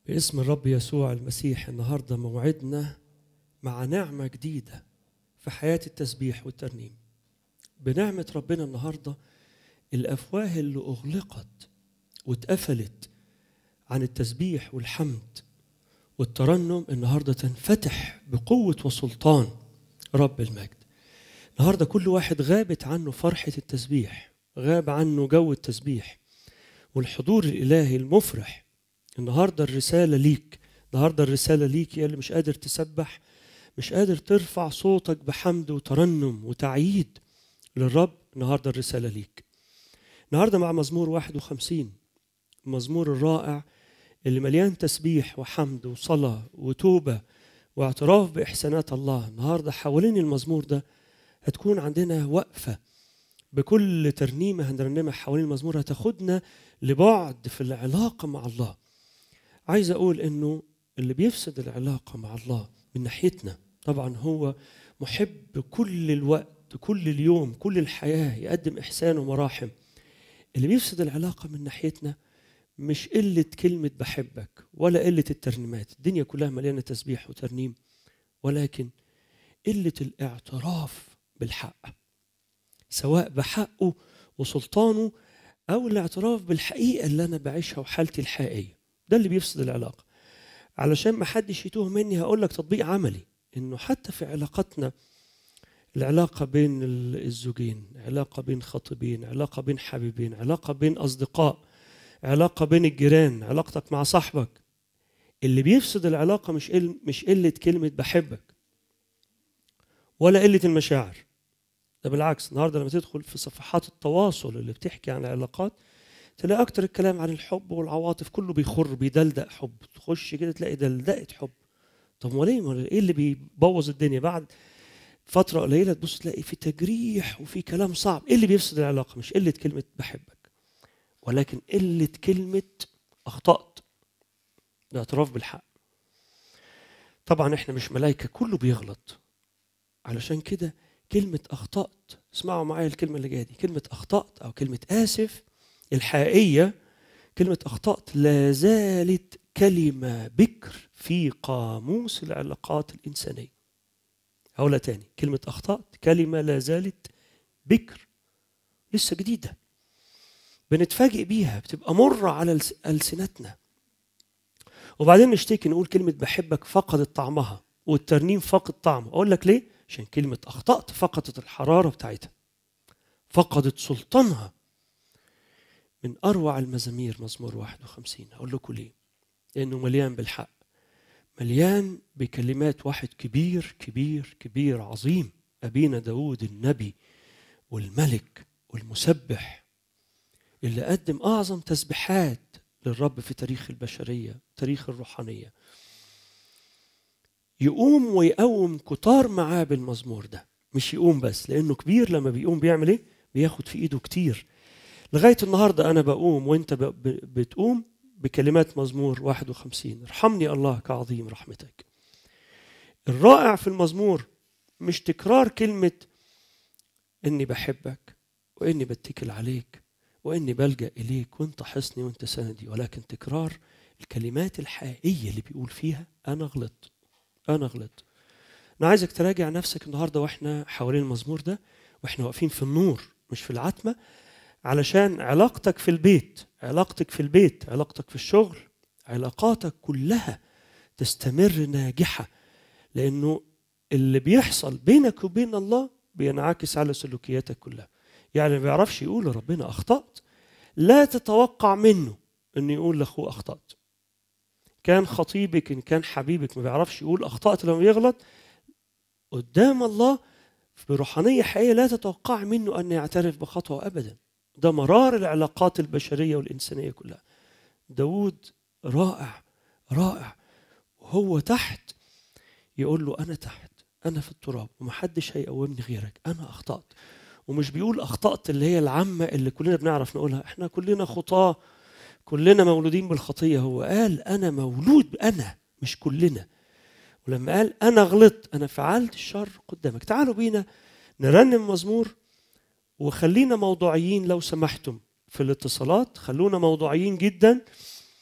باسم الرب يسوع المسيح النهارده موعدنا مع نعمه جديده في حياه التسبيح والترنيم بنعمه ربنا النهارده الافواه اللي اغلقت واتقفلت عن التسبيح والحمد والترنم النهارده تنفتح بقوه وسلطان رب المجد النهارده كل واحد غابت عنه فرحه التسبيح غاب عنه جو التسبيح والحضور الالهي المفرح النهارده الرساله ليك النهارده الرساله ليك يا اللي مش قادر تسبح مش قادر ترفع صوتك بحمد وترنم وتعييد للرب النهارده الرساله ليك النهارده مع مزمور 51 المزمور الرائع اللي مليان تسبيح وحمد وصلاه وتوبه واعتراف باحسانات الله النهارده حوالين المزمور ده هتكون عندنا وقفه بكل ترنيمه هنرنمها حوالين المزمور هتاخدنا لبعد في العلاقه مع الله عايز اقول انه اللي بيفسد العلاقه مع الله من ناحيتنا طبعا هو محب كل الوقت كل اليوم كل الحياه يقدم احسان ومراحم اللي بيفسد العلاقه من ناحيتنا مش قله كلمه بحبك ولا قله الترنيمات الدنيا كلها مليانه تسبيح وترنيم ولكن قله الاعتراف بالحق سواء بحقه وسلطانه او الاعتراف بالحقيقه اللي انا بعيشها وحالتي الحقيقيه ده اللي بيفسد العلاقه علشان ما حدش يتوه مني هقول لك تطبيق عملي انه حتى في علاقتنا العلاقه بين الزوجين علاقه بين خطيبين علاقه بين حبيبين علاقه بين اصدقاء علاقه بين الجيران علاقتك مع صاحبك اللي بيفسد العلاقه مش قل مش قله كلمه بحبك ولا قله المشاعر ده بالعكس النهارده لما تدخل في صفحات التواصل اللي بتحكي عن العلاقات تلاقي اكتر الكلام عن الحب والعواطف كله بيخر بيدلدق حب تخش كده تلاقي دلدقه حب طب وليه ما ايه اللي بيبوظ الدنيا بعد فتره قليله تبص تلاقي في تجريح وفي كلام صعب ايه اللي بيفسد العلاقه مش قله كلمه بحبك ولكن قله كلمه اخطات ده اعتراف بالحق طبعا احنا مش ملائكه كله بيغلط علشان كده كلمه اخطات اسمعوا معايا الكلمه اللي جايه دي كلمه اخطات او كلمه اسف الحقيقية كلمة أخطأت لا زالت كلمة بكر في قاموس العلاقات الإنسانية هقولها تاني كلمة أخطأت كلمة لا زالت بكر لسه جديدة بنتفاجئ بيها بتبقى مرة على ألسنتنا وبعدين نشتكي نقول كلمة بحبك فقدت طعمها والترنيم فقد طعمه أقول لك ليه؟ عشان كلمة أخطأت فقدت الحرارة بتاعتها فقدت سلطانها من أروع المزامير مزمور 51 أقول لكم ليه لأنه مليان بالحق مليان بكلمات واحد كبير كبير كبير عظيم أبينا داود النبي والملك والمسبح اللي قدم أعظم تسبيحات للرب في تاريخ البشرية تاريخ الروحانية يقوم ويقوم كتار معاه بالمزمور ده مش يقوم بس لأنه كبير لما بيقوم بيعمل إيه؟ بياخد في إيده كتير لغاية النهاردة أنا بقوم وأنت بتقوم بكلمات مزمور 51 ارحمني الله كعظيم رحمتك الرائع في المزمور مش تكرار كلمة إني بحبك وإني بتكل عليك وإني بلجأ إليك وأنت حصني وأنت سندي ولكن تكرار الكلمات الحقيقية اللي بيقول فيها أنا غلطت أنا غلطت أنا عايزك تراجع نفسك النهاردة وإحنا حوالين المزمور ده وإحنا واقفين في النور مش في العتمة علشان علاقتك في البيت علاقتك في البيت علاقتك في الشغل علاقاتك كلها تستمر ناجحة لأنه اللي بيحصل بينك وبين الله بينعكس على سلوكياتك كلها يعني ما بيعرفش يقول لربنا أخطأت لا تتوقع منه أنه يقول لأخوه أخطأت كان خطيبك إن كان حبيبك ما بيعرفش يقول أخطأت لما يغلط قدام الله بروحانية حقيقية لا تتوقع منه أن يعترف بخطوة أبداً ده مرار العلاقات البشرية والإنسانية كلها داود رائع رائع وهو تحت يقول له أنا تحت أنا في التراب ومحدش هيقومني غيرك أنا أخطأت ومش بيقول أخطأت اللي هي العامة اللي كلنا بنعرف نقولها إحنا كلنا خطاة كلنا مولودين بالخطية هو قال أنا مولود أنا مش كلنا ولما قال أنا غلطت أنا فعلت الشر قدامك تعالوا بينا نرنم مزمور وخلينا موضوعيين لو سمحتم في الاتصالات خلونا موضوعيين جدا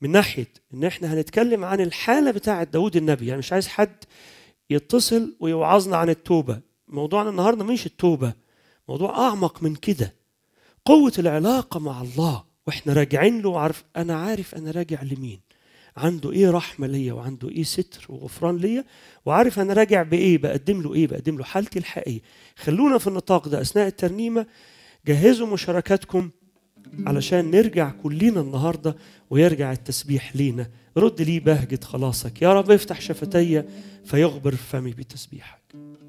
من ناحيه ان احنا هنتكلم عن الحاله بتاعه داود النبي يعني مش عايز حد يتصل ويوعظنا عن التوبه موضوعنا النهارده مش التوبه موضوع اعمق من كده قوه العلاقه مع الله واحنا راجعين له عارف انا عارف انا راجع لمين عنده ايه رحمه ليا وعنده ايه ستر وغفران ليا وعارف انا راجع بايه بقدم له ايه بقدم له حالتي الحقيقيه خلونا في النطاق ده اثناء الترنيمه جهزوا مشاركاتكم علشان نرجع كلنا النهارده ويرجع التسبيح لينا رد لي بهجة خلاصك يا رب افتح شفتي فيغبر فمي بتسبيحك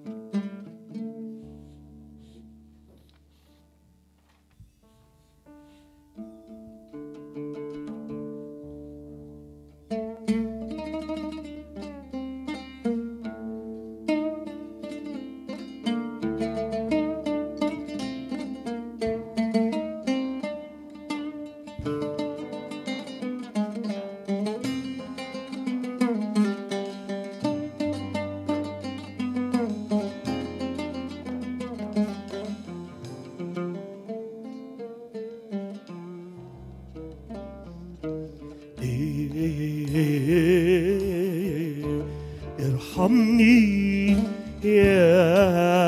ارحمني يا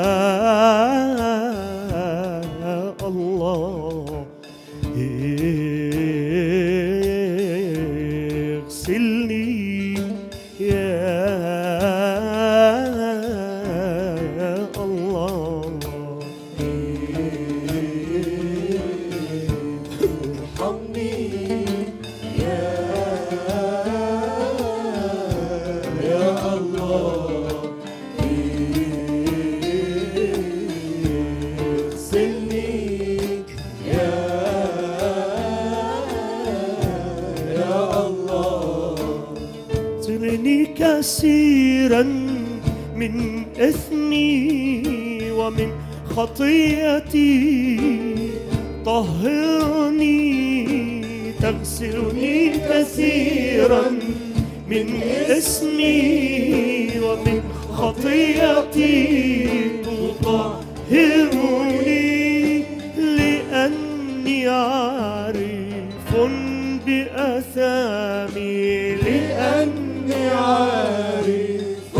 الله اغسلني يا الله اغفرني كثيرا من اثمي ومن خطيئتي طهرني تغسلني كثيرا من اسمي ومن خطيئتي تطهرني لأني عارف بأثامي لأني عارف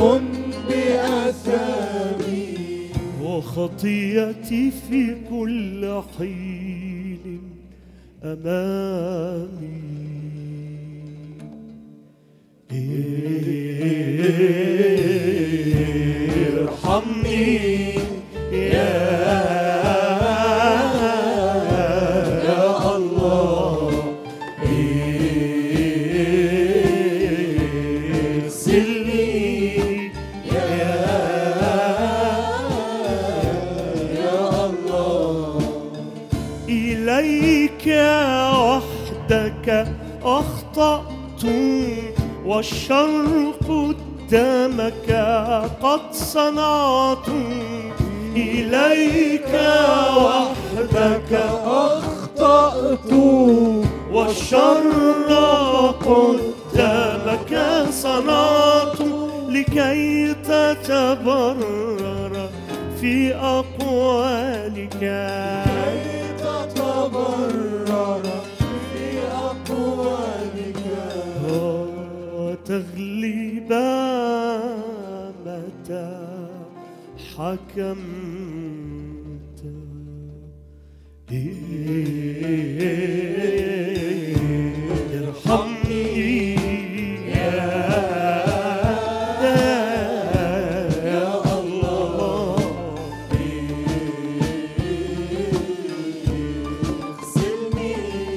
بأثامي وخطيئتي في كل حين أمامي ارحمني يا يا الله اغسلني إليك وحدك أخطأت والشر قدامك قد صنعت إليك وحدك أخطأت والشر قدامك صنعت لكي تتبرر في أقوالك تتبرر في أقوالك وتغلب متى حكمت ارحمني يا يا الله اغسلني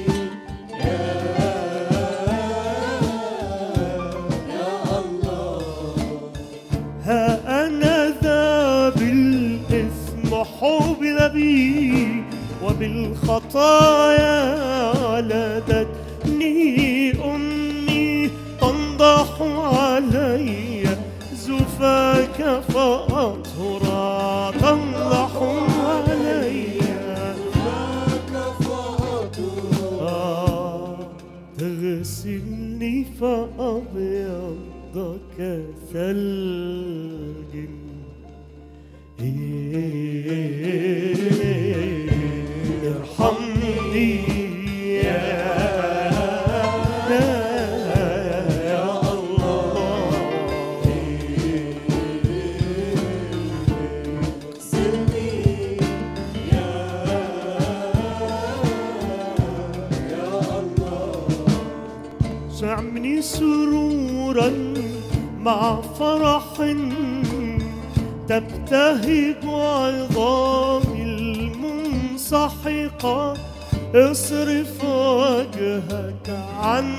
يا الله ها أنا ذا بالإثم حبل بي وبالخطايا ولدتني أمي تنضح علي زفاك فأطهرا تنضح علي آه، تغسلني فأبيض كثلج ارحمني يا اعمني سرورا مع فرح تبتهج عظامي المنسحقة اصرف وجهك عن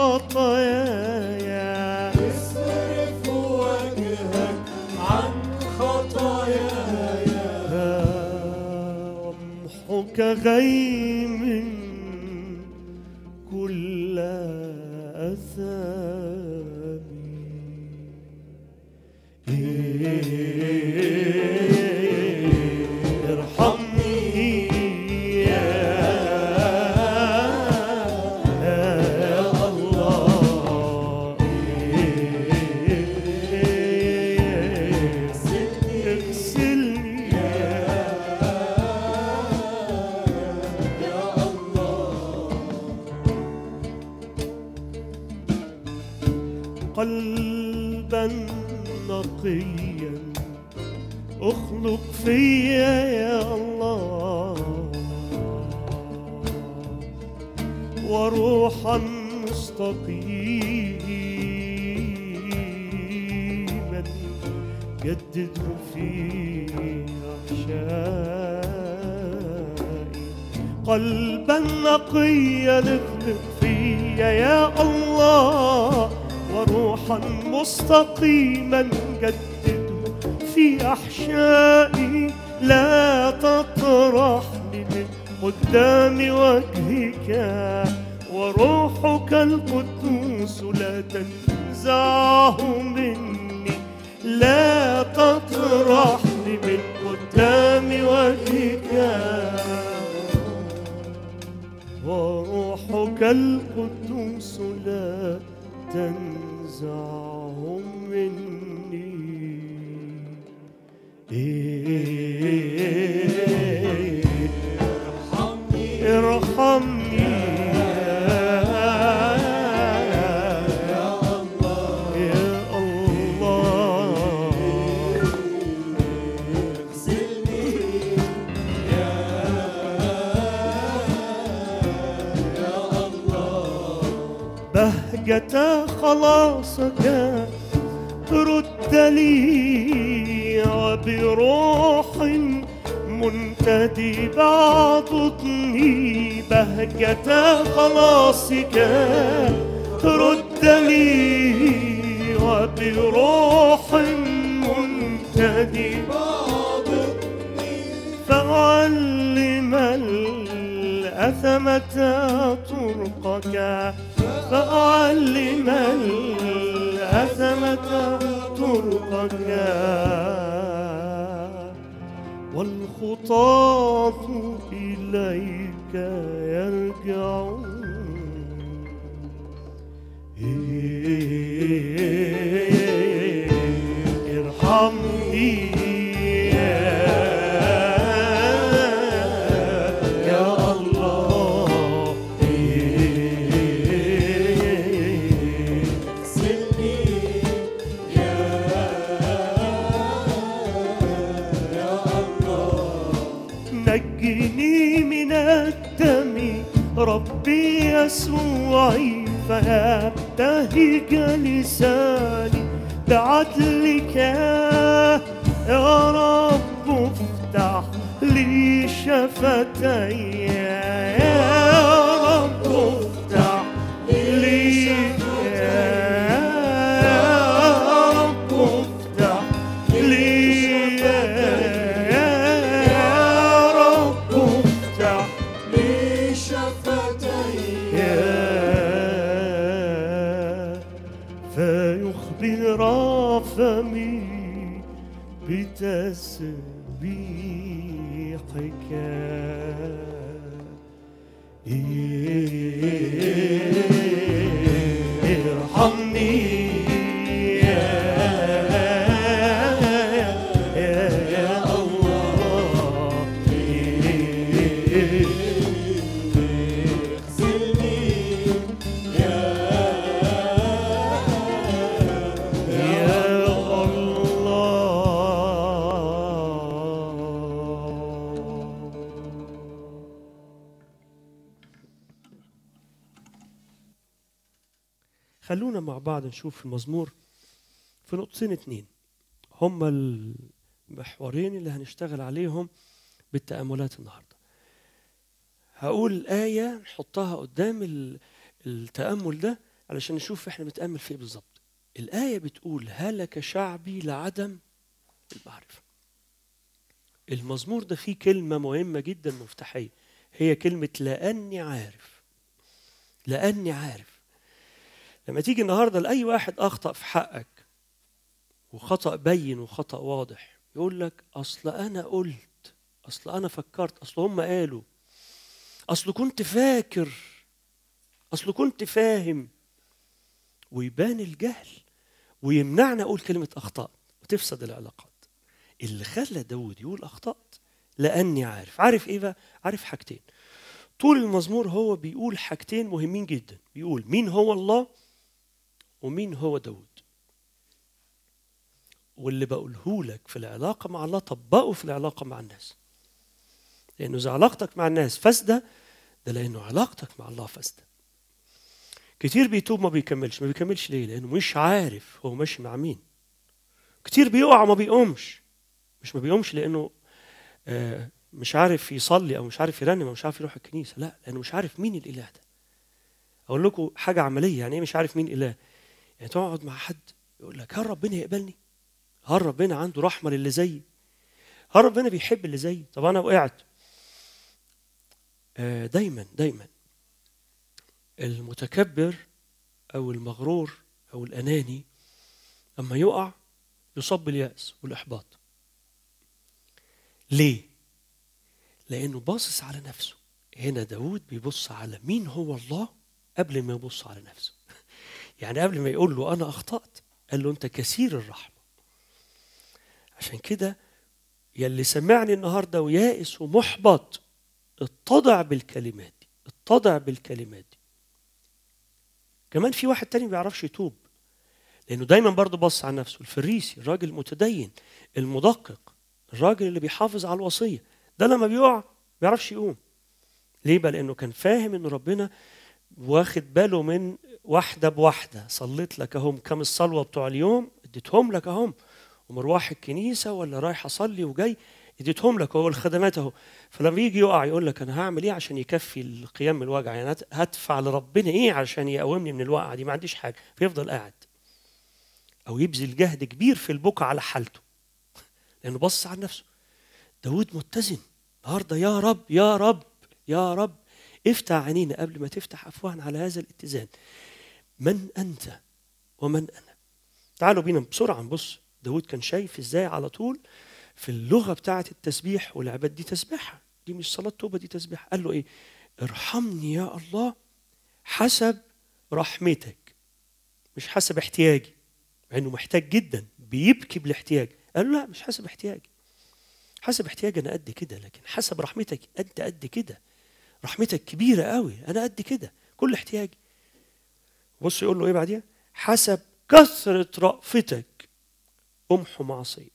خطاياي اصرف وجهك عن خطاياي وامحك غيم كل أثامي ارحمني يا الله اغسلني قلبا نقيا اخلق فيا يا الله وروحا مستقيما جدده في احشائي قلبا نقيا اخلق فيا يا الله وروحا مستقيما جدده في احشائي لا تطرحني من قدام وجهك وروحك القدوس لا تنزعه مني لا تطرحني من قدام وجهك وروحك القدوس لا تنزعه مني ارحمني يا الله يا الله بهجة خلاصك رد لي وبروح منتدي بعضدني بهجة خلاصك رد لي وبروح منتدي فعلم الأثمة طرقك فأعلم الأثمة طرقك والخطاة إليك يرجعون ارحمني يا الله نجني من الدم ربي يسوعي فيبتهج لساني بعدلك يا رب افتح لي شفتي يا رب افتح لي يا رب افتح لي يا رب افتح لي شفتي فيخبر فمي بتسبيحك ارحمني يا يا الله يا الله خلونا مع بعض نشوف المزمور في نقطتين اتنين هما المحورين اللي هنشتغل عليهم بالتأملات النهارده هقول الآية نحطها قدام ال- التأمل ده علشان نشوف احنا بنتأمل في ايه بالظبط الآية بتقول هلك شعبي لعدم المعرفة المزمور ده فيه كلمة مهمة جدا مفتاحية هي كلمة لأني عارف لأني عارف لما تيجي النهاردة لأي واحد أخطأ في حقك وخطأ بين وخطأ واضح يقول لك أصل أنا قلت أصل أنا فكرت أصل هم قالوا أصل كنت فاكر أصل كنت فاهم ويبان الجهل ويمنعنا أقول كلمة أخطأت وتفسد العلاقات اللي خلى داود يقول أخطأت لأني عارف عارف إيه بقى؟ عارف حاجتين طول المزمور هو بيقول حاجتين مهمين جدا بيقول مين هو الله ومين هو داود واللي بقوله لك في العلاقة مع الله طبقه في العلاقة مع الناس لأنه إذا علاقتك مع الناس فاسدة ده لأنه علاقتك مع الله فاسدة كتير بيتوب ما بيكملش ما بيكملش ليه لأنه مش عارف هو ماشي مع مين كتير بيقع ما بيقومش مش ما بيقومش لأنه آه، مش عارف يصلي أو مش عارف يرنم أو مش عارف يروح الكنيسة لا لأنه مش عارف مين الإله ده أقول لكم حاجة عملية يعني إيه مش عارف مين إله يعني تقعد مع حد يقول لك هل ربنا يقبلني هل ربنا عنده رحمة للي زيي هل ربنا بيحب اللي زيي طب أنا وقعت آه، دايما دايما المتكبر او المغرور او الاناني لما يقع يصاب بالياس والاحباط ليه لانه باصص على نفسه هنا داود بيبص على مين هو الله قبل ما يبص على نفسه يعني قبل ما يقول له انا اخطات قال له انت كثير الرحمه عشان كده يلي سمعني النهارده ويائس ومحبط اتضع بالكلمات دي اتضع بالكلمات دي كمان في واحد تاني ما بيعرفش يتوب لانه دايما برضه بص على نفسه الفريسي الراجل المتدين المدقق الراجل اللي بيحافظ على الوصيه ده لما بيقع ما بيعرفش يقوم ليه بقى لانه كان فاهم ان ربنا واخد باله من واحده بواحده صليت لك اهم كم الصلوه بتوع اليوم اديتهم لك اهم ومروح الكنيسه ولا رايح اصلي وجاي اديتهم لك هو الخدمات اهو فلما يجي يقع يقول لك انا هعمل ايه عشان يكفي القيام من الوجع يعني هت- هدفع لربنا ايه عشان يقومني من الوقعه دي ما عنديش حاجه فيفضل قاعد او يبذل جهد كبير في البكاء على حالته لانه بص على نفسه داود متزن النهارده يا رب يا رب يا رب افتح عينينا قبل ما تفتح افواهنا على هذا الاتزان من انت ومن انا تعالوا بينا بسرعه نبص داود كان شايف ازاي على طول في اللغه بتاعه التسبيح والعباد دي تسبيحه دي مش صلاه توبه دي تسبيحه قال له ايه ارحمني يا الله حسب رحمتك مش حسب احتياجي مع انه محتاج جدا بيبكي بالاحتياج قال له لا مش حسب احتياجي حسب احتياجي انا قد كده لكن حسب رحمتك انت قد كده رحمتك كبيره قوي انا قد كده كل احتياجي بص يقول له ايه بعديها حسب كثره رأفتك امحو معصيه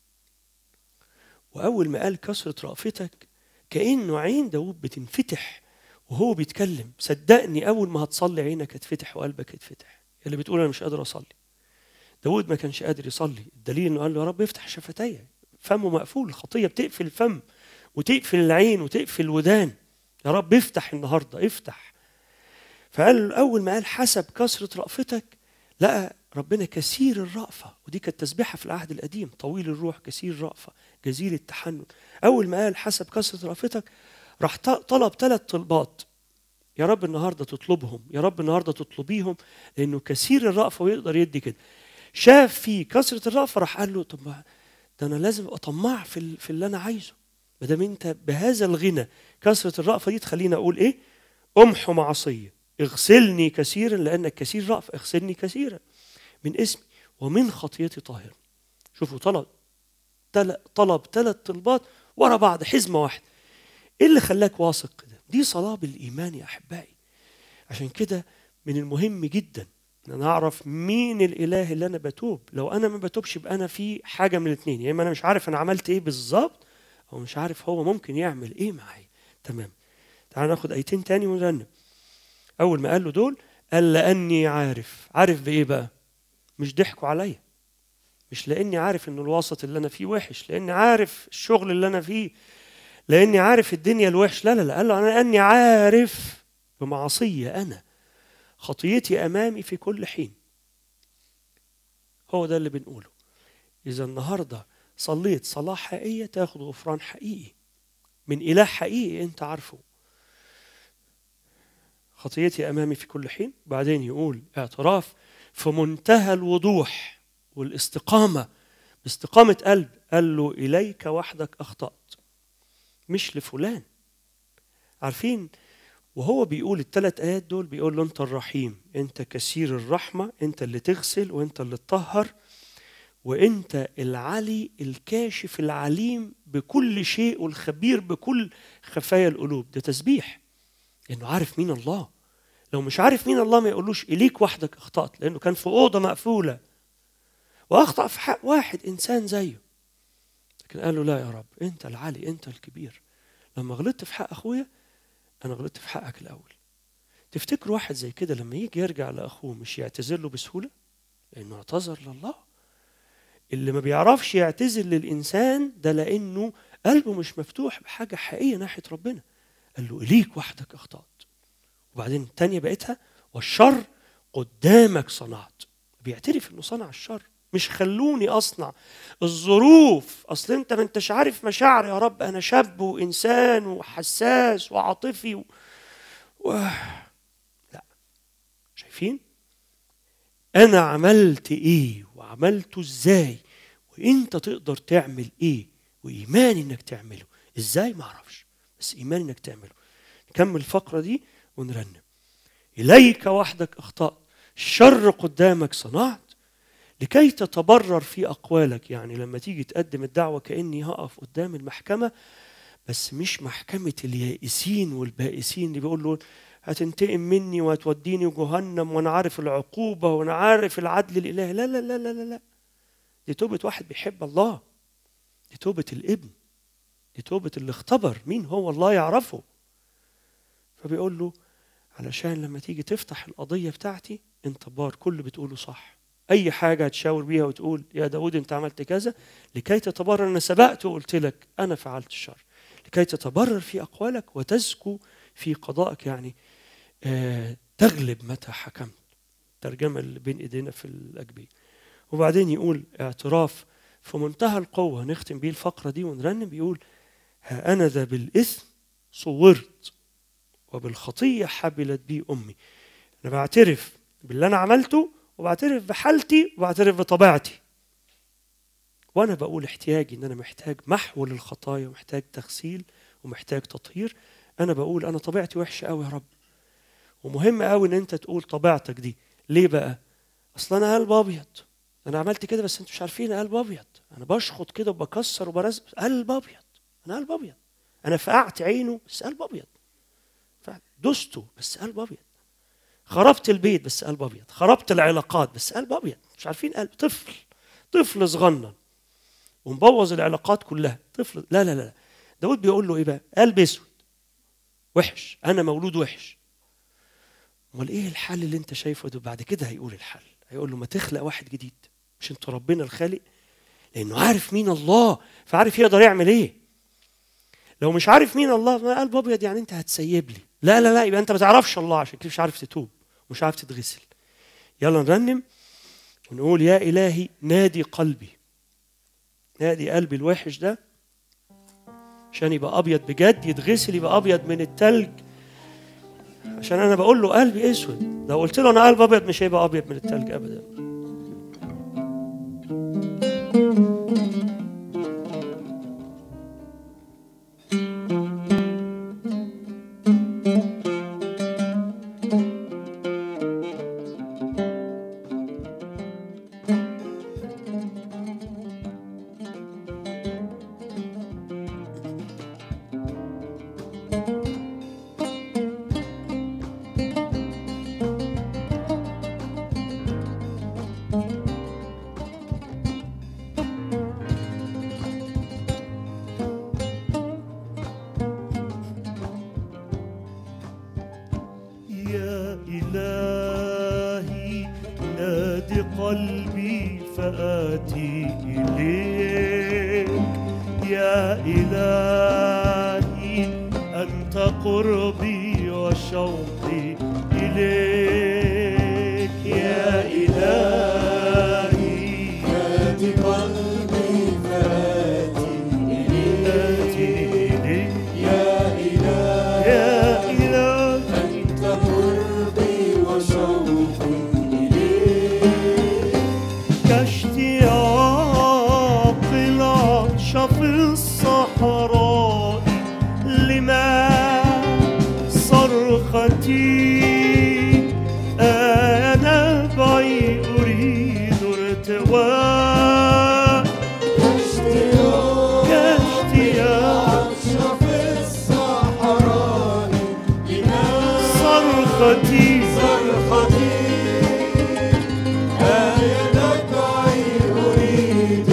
واول ما قال كثره رأفتك كانه عين داوود بتنفتح وهو بيتكلم صدقني اول ما هتصلي عينك هتفتح وقلبك هيتفتح اللي بتقول انا مش قادر اصلي داود ما كانش قادر يصلي الدليل انه قال له يا رب افتح شفتي فمه مقفول الخطيه بتقفل الفم وتقفل العين وتقفل الودان يا رب افتح النهارده افتح فقال له اول ما قال حسب كثره رأفتك لقى ربنا كثير الرأفة ودي كانت تسبيحة في العهد القديم طويل الروح كثير الرأفة جزيل التحنن أول ما قال حسب كثرة رأفتك راح ط- طلب ثلاث طلبات يا رب النهارده تطلبهم يا رب النهارده تطلبيهم لأنه كثير الرأفة ويقدر يدي كده شاف فيه كثرة الرأفة راح قال له طب ما ده أنا لازم أبقى طماع في, ال- في اللي أنا عايزه ما دام أنت بهذا الغنى كثرة الرأفة دي تخليني أقول إيه أمحو معصية اغسلني كثيرا لأنك كثير رأفة اغسلني كثيرا من اسمي ومن خطيتي طاهر شوفوا طلب تل- طلب ثلاث طلبات ورا بعض حزمه واحده ايه اللي خلاك واثق كده دي صلاه بالايمان يا احبائي عشان كده من المهم جدا ان انا اعرف مين الاله اللي انا بتوب لو انا ما بتوبش يبقى انا في حاجه من الاثنين يا اما انا مش عارف انا عملت ايه بالظبط او مش عارف هو ممكن يعمل ايه معايا تمام تعال ناخد ايتين تاني ونرنم اول ما قال له دول قال لاني عارف عارف بايه بقى مش ضحكوا عليا مش لاني عارف ان الوسط اللي انا فيه وحش لاني عارف الشغل اللي انا فيه لاني عارف الدنيا الوحش لا لا لا قال له انا لاني عارف بمعصيه انا خطيتي امامي في كل حين هو ده اللي بنقوله اذا النهارده صليت صلاه حقيقيه تاخد غفران حقيقي من اله حقيقي انت عارفه خطيتي امامي في كل حين بعدين يقول اعتراف في منتهى الوضوح والاستقامه باستقامه قلب قال له اليك وحدك اخطات مش لفلان عارفين وهو بيقول الثلاث ايات دول بيقول له انت الرحيم انت كثير الرحمه انت اللي تغسل وانت اللي تطهر وانت العلي الكاشف العليم بكل شيء والخبير بكل خفايا القلوب ده تسبيح لانه عارف مين الله لو مش عارف مين الله ما يقولوش اليك وحدك اخطات لانه كان في اوضه مقفوله واخطا في حق واحد انسان زيه لكن قال له لا يا رب انت العلي انت الكبير لما غلطت في حق اخويا انا غلطت في حقك الاول تفتكر واحد زي كده لما يجي يرجع لاخوه مش يعتذر له بسهوله لانه اعتذر لله اللي ما بيعرفش يعتذر للانسان ده لانه قلبه مش مفتوح بحاجه حقيقيه ناحيه ربنا قال له اليك وحدك اخطات وبعدين الثانيه بقيتها والشر قدامك صنعت بيعترف انه صنع الشر مش خلوني اصنع الظروف اصل انت ما انتش عارف مشاعري يا رب انا شاب وانسان وحساس وعاطفي و... و... لا شايفين انا عملت ايه وعملته ازاي وانت تقدر تعمل ايه وايماني انك تعمله ازاي ما اعرفش بس ايماني انك تعمله نكمل الفقره دي ونرنم اليك وحدك اخطات الشر قدامك صنعت لكي تتبرر في اقوالك يعني لما تيجي تقدم الدعوه كاني هقف قدام المحكمه بس مش محكمه اليائسين والبائسين اللي بيقول له هتنتقم مني وهتوديني جهنم وانا عارف العقوبه وانا عارف العدل الالهي لا لا لا لا لا, لا. دي توبه واحد بيحب الله دي توبه الابن دي توبه اللي اختبر مين هو الله يعرفه فبيقول له علشان لما تيجي تفتح القضيه بتاعتي انت بار كل اللي بتقوله صح اي حاجه هتشاور بيها وتقول يا داود انت عملت كذا لكي تتبرر انا سبقت وقلت لك انا فعلت الشر لكي تتبرر في اقوالك وتزكو في قضائك يعني آه تغلب متى حكمت ترجمه اللي بين ايدينا في الاجبيه وبعدين يقول اعتراف في منتهى القوه نختم بيه الفقره دي ونرنم بيقول ها انا ذا بالاثم صورت وبالخطيه حبلت بي امي انا بعترف باللي انا عملته وبعترف بحالتي وبعترف بطبيعتي وانا بقول احتياجي ان انا محتاج محو للخطايا ومحتاج تغسيل ومحتاج تطهير انا بقول انا طبيعتي وحشه قوي يا رب ومهم قوي ان انت تقول طبيعتك دي ليه بقى اصل انا قلب ابيض انا عملت كده بس انتوا مش عارفين قلب ابيض انا بشخط كده وبكسر وبرزق قلب ابيض انا قلب ابيض انا فقعت عينه بس قلب ابيض دسته بس قلب ابيض خربت البيت بس قلب ابيض خربت العلاقات بس قلب ابيض مش عارفين قلب طفل طفل صغنن ومبوظ العلاقات كلها طفل لا لا لا داود بيقول له ايه بقى قلب اسود وحش انا مولود وحش امال ايه الحل اللي انت شايفه ده بعد كده هيقول الحل هيقول له ما تخلق واحد جديد مش انت ربنا الخالق لانه عارف مين الله فعارف يقدر يعمل ايه لو مش عارف مين الله ما قلب ابيض يعني انت هتسيب لي لا لا لا يبقى انت ما تعرفش الله عشان كده مش عارف تتوب مش عارف تتغسل يلا نرنم ونقول يا الهي نادي قلبي نادي قلبي الوحش ده عشان يبقى ابيض بجد يتغسل يبقى ابيض من التلج عشان انا بقول له قلبي اسود لو قلت له انا قلب ابيض مش هيبقى ابيض من التلج ابدا قلبي فآتي إليك يا إلهي أنت قربي وشوقي إليك يا إلهي فاتي قلبي فاتي إليك آتي إليك يا إله يا إلهي أنت قربي وشوقي إليك كاشتياق العطش في الصحراء لماء صرختي أنا بعي أريد ارتواء كاشتياق كاشتياق عطش في الصحراء لماذا صرختي صرختي آيتك أريد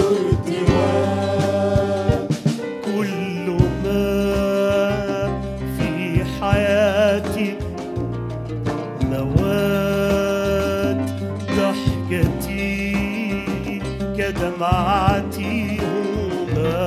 ارتواء كل ما في حياتي مواد ضحكتي كدمعتي هما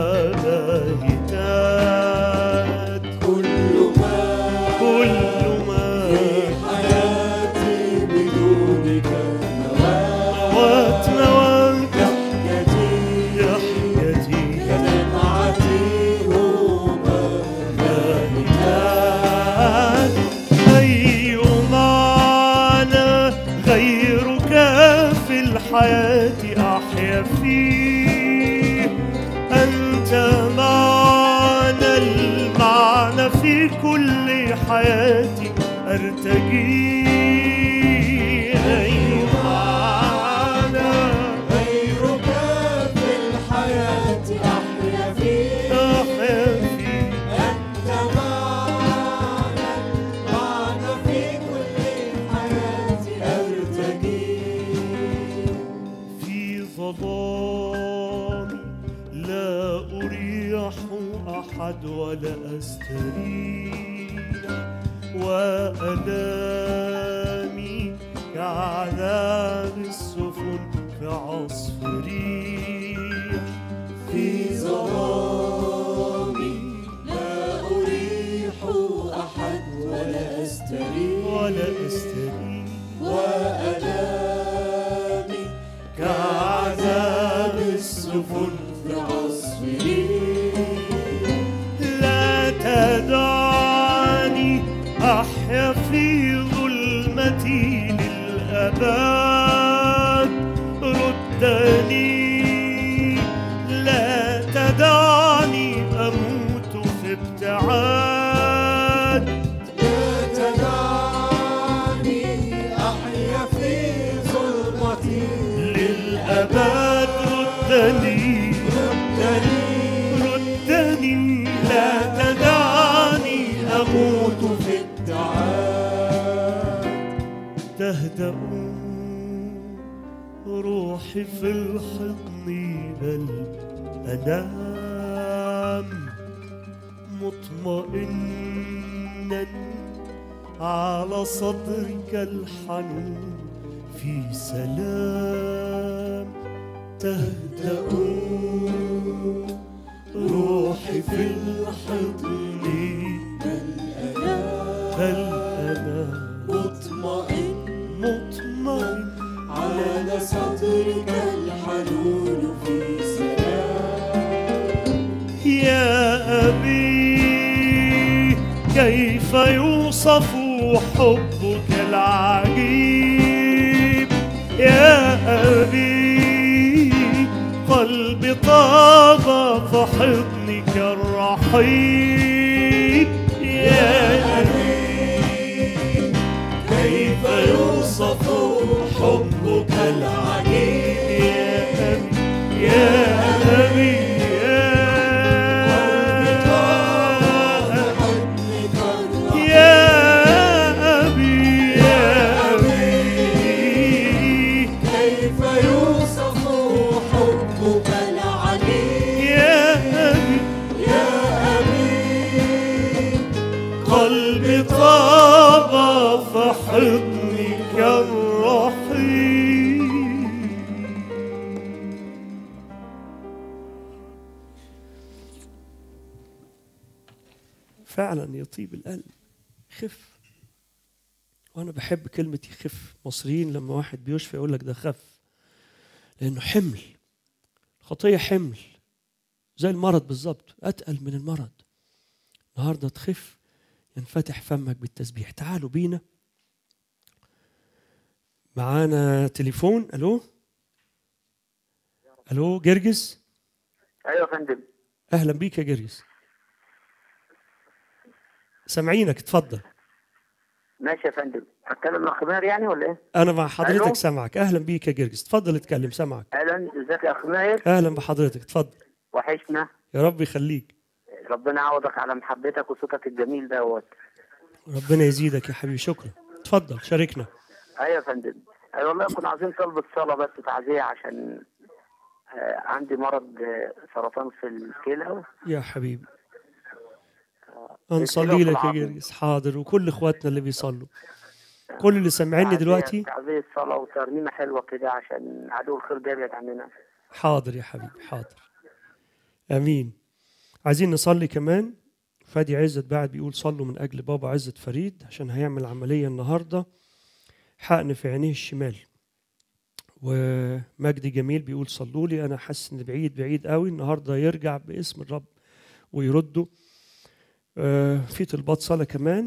باهتات كل ما كل ما في حياتي بدونك موات نواه مواد ضحكتي ضحكتي كدمعتي هما باهتات أي معنى غيرك في الحياة أحيا فيه أنت معنى المعنى في كل حياتي أرتجي أي معنى غيرك في الحياة أحيا فيه أحيا فيه أنت معنا معنا في كل حياتي أرتجي في ظلامي لا أريح أحد ولا أستريح وألامي كعذاب السفن في عصف ريح في ظلامي لا أريح أحد ولا أستريح ولا أستريح وألامي كعذاب السفن في عصفي لا تدعني أحيا في ظلمتي للأبد ردني لا تدعني أموت في ابتعاد لا تدعني أحيا في ظلمتي للأبد ردني ردني ردني لا تدعني أموت في الدعاء تهدأ روحي في الحضن بل أنام مطمئنا على صدرك الحنون في سلام تهدأ روحي في الحضن بل أنام مطمئن مطمئن على صدرك الحنون في سلام يا أبي كيف يوصف حبك العجيب يا أبي قلبي طاب فحضنك الرحيم يا أبي كيف يوصف حبك العجيب يا أبي يا أبي يا أبي يا أبي كيف يوصف حبك العليم يا أبي يا أبي قلبي طاب فحضنك الرحيم فعلا يطيب القلب خف وانا بحب كلمه يخف مصريين لما واحد بيشفى يقول لك ده خف لانه حمل الخطيه حمل زي المرض بالظبط اتقل من المرض النهارده تخف ينفتح فمك بالتسبيح تعالوا بينا معانا تليفون الو الو جرجس ايوه يا فندم اهلا بيك يا جرجس سامعينك اتفضل ماشي يا فندم اتكلم مع خمار يعني ولا ايه؟ انا مع حضرتك ألو؟ سامعك اهلا بيك يا جرجس اتفضل اتكلم سامعك اهلا ازيك يا خمار اهلا بحضرتك اتفضل وحشنا يا رب يخليك ربنا يعوضك على محبتك وصوتك الجميل دوت ربنا يزيدك يا حبيبي شكرا اتفضل شاركنا ايوه يا فندم ايوه والله كنا عايزين طلبة صلاة بس تعزية عشان آه عندي مرض آه سرطان في الكلى يا حبيبي الكلى هنصلي وفي لك يا العظم. جرجس حاضر وكل اخواتنا اللي بيصلوا كل اللي سامعيني تعزية- دلوقتي تعزية صلاة وترنيمة حلوة كده عشان عدو الخير ده يبعد عننا حاضر يا حبيبي حاضر امين عايزين نصلي كمان فادي عزت بعد بيقول صلوا من اجل بابا عزت فريد عشان هيعمل عمليه النهارده حقن في عينيه الشمال ومجدي جميل بيقول صلوا لي انا حاسس ان بعيد بعيد قوي النهارده يرجع باسم الرب ويرده آه، في طلبات صلاه كمان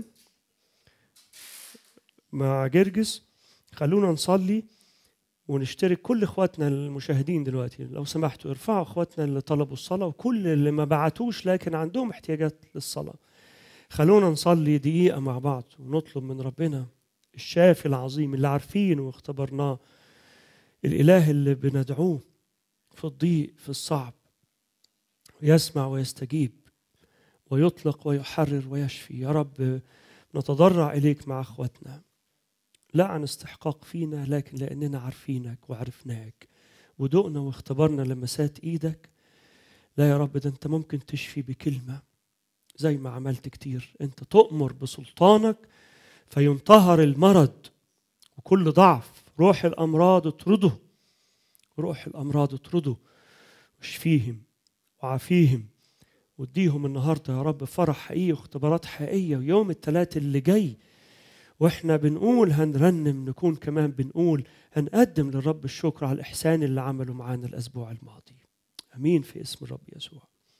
مع جرجس خلونا نصلي ونشترك كل اخواتنا المشاهدين دلوقتي لو سمحتوا ارفعوا اخواتنا اللي طلبوا الصلاه وكل اللي ما بعتوش لكن عندهم احتياجات للصلاه خلونا نصلي دقيقه مع بعض ونطلب من ربنا الشافي العظيم اللي عارفينه واختبرناه الاله اللي بندعوه في الضيق في الصعب يسمع ويستجيب ويطلق ويحرر ويشفي يا رب نتضرع اليك مع اخواتنا لا عن استحقاق فينا لكن لأننا عارفينك وعرفناك ودقنا واختبرنا لمسات إيدك لا يا رب ده أنت ممكن تشفي بكلمة زي ما عملت كتير أنت تؤمر بسلطانك فينطهر المرض وكل ضعف روح الأمراض اطرده روح الأمراض اطرده واشفيهم وعافيهم واديهم النهارده يا رب فرح حقيقي واختبارات حقيقيه ويوم الثلاث اللي جاي واحنا بنقول هنرنم نكون كمان بنقول هنقدم للرب الشكر على الاحسان اللي عمله معانا الاسبوع الماضي امين في اسم الرب يسوع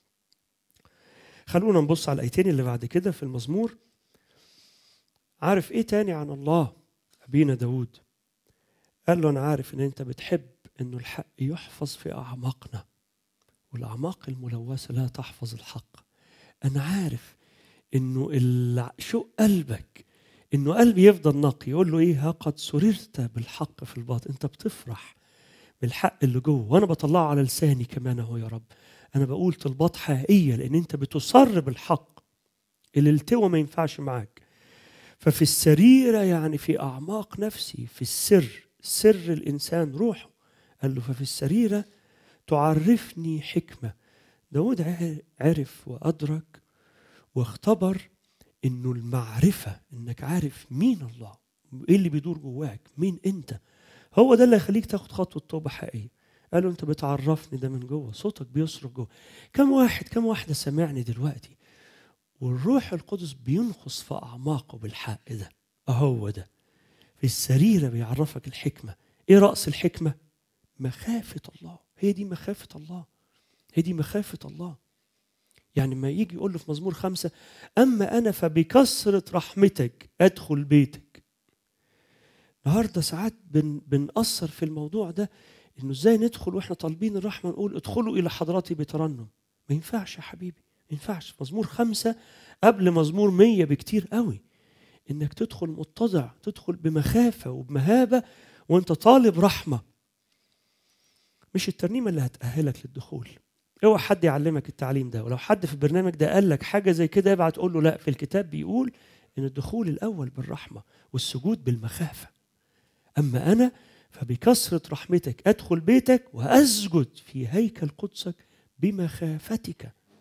خلونا نبص على الايتين اللي بعد كده في المزمور عارف ايه تاني عن الله ابينا داود قال له انا عارف ان انت بتحب انه الحق يحفظ في اعماقنا والاعماق الملوثه لا تحفظ الحق انا عارف انه الع- شو قلبك انه قلبي يفضل نقي يقول له ايه ها قد سررت بالحق في الباطن انت بتفرح بالحق اللي جوه وانا بطلعه على لساني كمان اهو يا رب انا بقول طلبات حقيقيه لان انت بتصر بالحق الالتوى ما ينفعش معاك ففي السريره يعني في اعماق نفسي في السر سر الانسان روحه قال له ففي السريره تعرفني حكمه داود ع- عرف وادرك واختبر انه المعرفه انك عارف مين الله ايه اللي بيدور جواك مين انت هو ده اللي هيخليك تاخد خطوه توبه حقيقيه قالوا انت بتعرفني ده من جوه صوتك بيصرخ جوه كم واحد كم واحده سمعني دلوقتي والروح القدس بينخص في اعماقه بالحق ده اهو ده في السريره بيعرفك الحكمه ايه راس الحكمه مخافه الله هي دي مخافه الله هي دي مخافه الله يعني ما يجي يقول له في مزمور خمسة أما أنا فبكثرة رحمتك أدخل بيتك النهارده ساعات بن بنأثر في الموضوع ده إنه إزاي ندخل وإحنا طالبين الرحمة نقول ادخلوا إلى حضرتي بترنم ما ينفعش يا حبيبي ما ينفعش مزمور خمسة قبل مزمور مية بكتير قوي إنك تدخل متضع تدخل بمخافة وبمهابة وأنت طالب رحمة مش الترنيمة اللي هتأهلك للدخول اوعى حد يعلمك التعليم ده ولو حد في البرنامج ده قال لك حاجه زي كده ابعت تقول له لا في الكتاب بيقول ان الدخول الاول بالرحمه والسجود بالمخافه اما انا فبكثره رحمتك ادخل بيتك واسجد في هيكل قدسك بمخافتك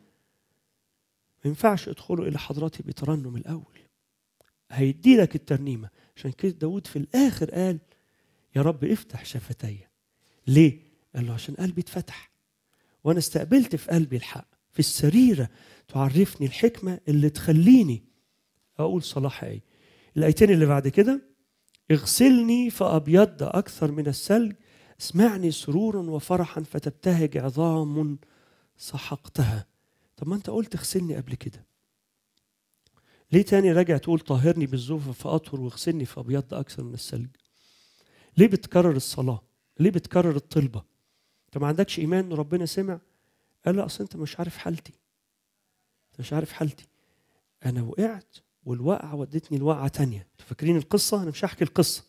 ما ينفعش ادخلوا الى حضرتي بترنم الاول هيدي لك الترنيمه عشان كده داود في الاخر قال يا رب افتح شفتي ليه قال له عشان قلبي اتفتح وانا استقبلت في قلبي الحق في السريره تعرفني الحكمه اللي تخليني اقول صلاح ايه الايتين اللي بعد كده اغسلني فابيض اكثر من الثلج اسمعني سرورا وفرحا فتبتهج عظام سحقتها طب ما انت قلت اغسلني قبل كده ليه تاني راجع تقول طهرني بالزوفة فأطهر واغسلني فأبيض أكثر من الثلج ليه بتكرر الصلاة ليه بتكرر الطلبة انت ما عندكش إيمان إن ربنا سمع قال لا أصل أنت مش عارف حالتي أنت مش عارف حالتي أنا وقعت والوقعة ودتني لوقعة تانية انتوا فاكرين القصة أنا مش هحكي القصة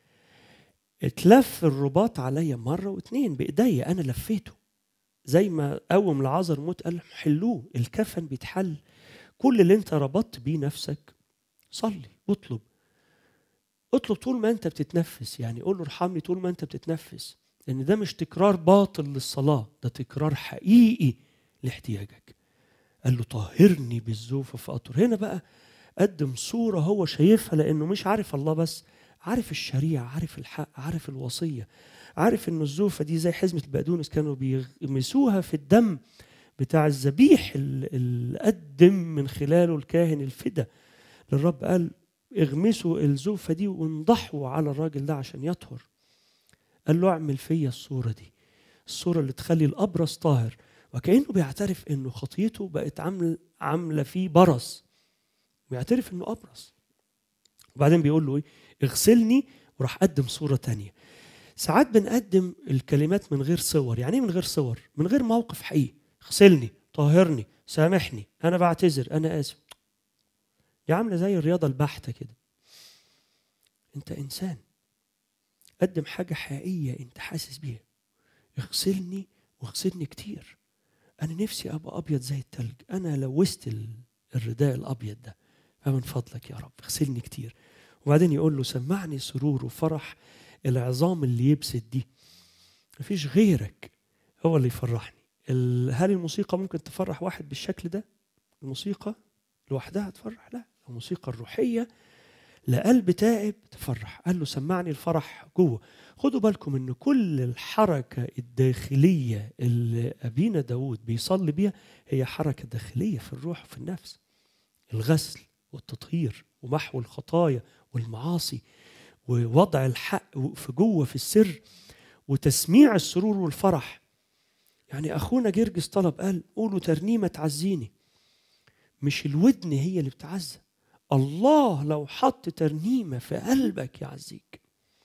اتلف الرباط عليا مرة واتنين بإيديا أنا لفيته زي ما قوم العذر موت قال حلوه الكفن بيتحل كل اللي انت ربطت بيه نفسك صلي اطلب اطلب طول ما انت بتتنفس يعني قول له ارحمني طول ما انت بتتنفس لان ده مش تكرار باطل للصلاه ده تكرار حقيقي لاحتياجك قال له طهرني بالزوفة فأطهر هنا بقى قدم صورة هو شايفها لأنه مش عارف الله بس عارف الشريعة عارف الحق عارف الوصية عارف إن الزوفة دي زي حزمة البقدونس كانوا بيغمسوها في الدم بتاع الذبيح ال- اللي قدم من خلاله الكاهن الفدا للرب قال اغمسوا الزوفة دي وانضحوا على الراجل ده عشان يطهر قال له اعمل فيا الصورة دي الصورة اللي تخلي الأبرص طاهر وكأنه بيعترف إنه خطيته بقت عامل عاملة فيه برص بيعترف إنه أبرص وبعدين بيقول له إيه اغسلني وراح قدم صورة تانية ساعات بنقدم الكلمات من غير صور يعني ايه من غير صور من غير موقف حقيقي اغسلني طهرني سامحني انا بعتذر انا اسف دي عامله زي الرياضه البحته كده انت انسان قدم حاجه حقيقيه انت حاسس بيها اغسلني واغسلني كتير انا نفسي ابقى ابيض زي التلج انا لوثت ال- الرداء الابيض ده فمن فضلك يا رب اغسلني كتير وبعدين يقول له سمعني سرور وفرح العظام اللي يبسط دي مفيش غيرك هو اللي يفرحني ال- هل الموسيقى ممكن تفرح واحد بالشكل ده الموسيقى لوحدها تفرح لا الموسيقى الروحية لقلب تائب تفرح قال له سمعني الفرح جوه خدوا بالكم ان كل الحركة الداخلية اللي أبينا داود بيصلي بيها هي حركة داخلية في الروح وفي النفس الغسل والتطهير ومحو الخطايا والمعاصي ووضع الحق في جوه في السر وتسميع السرور والفرح يعني اخونا جرجس طلب قال قولوا ترنيمه تعزيني مش الودن هي اللي بتعزى الله لو حط ترنيمه في قلبك يعزيك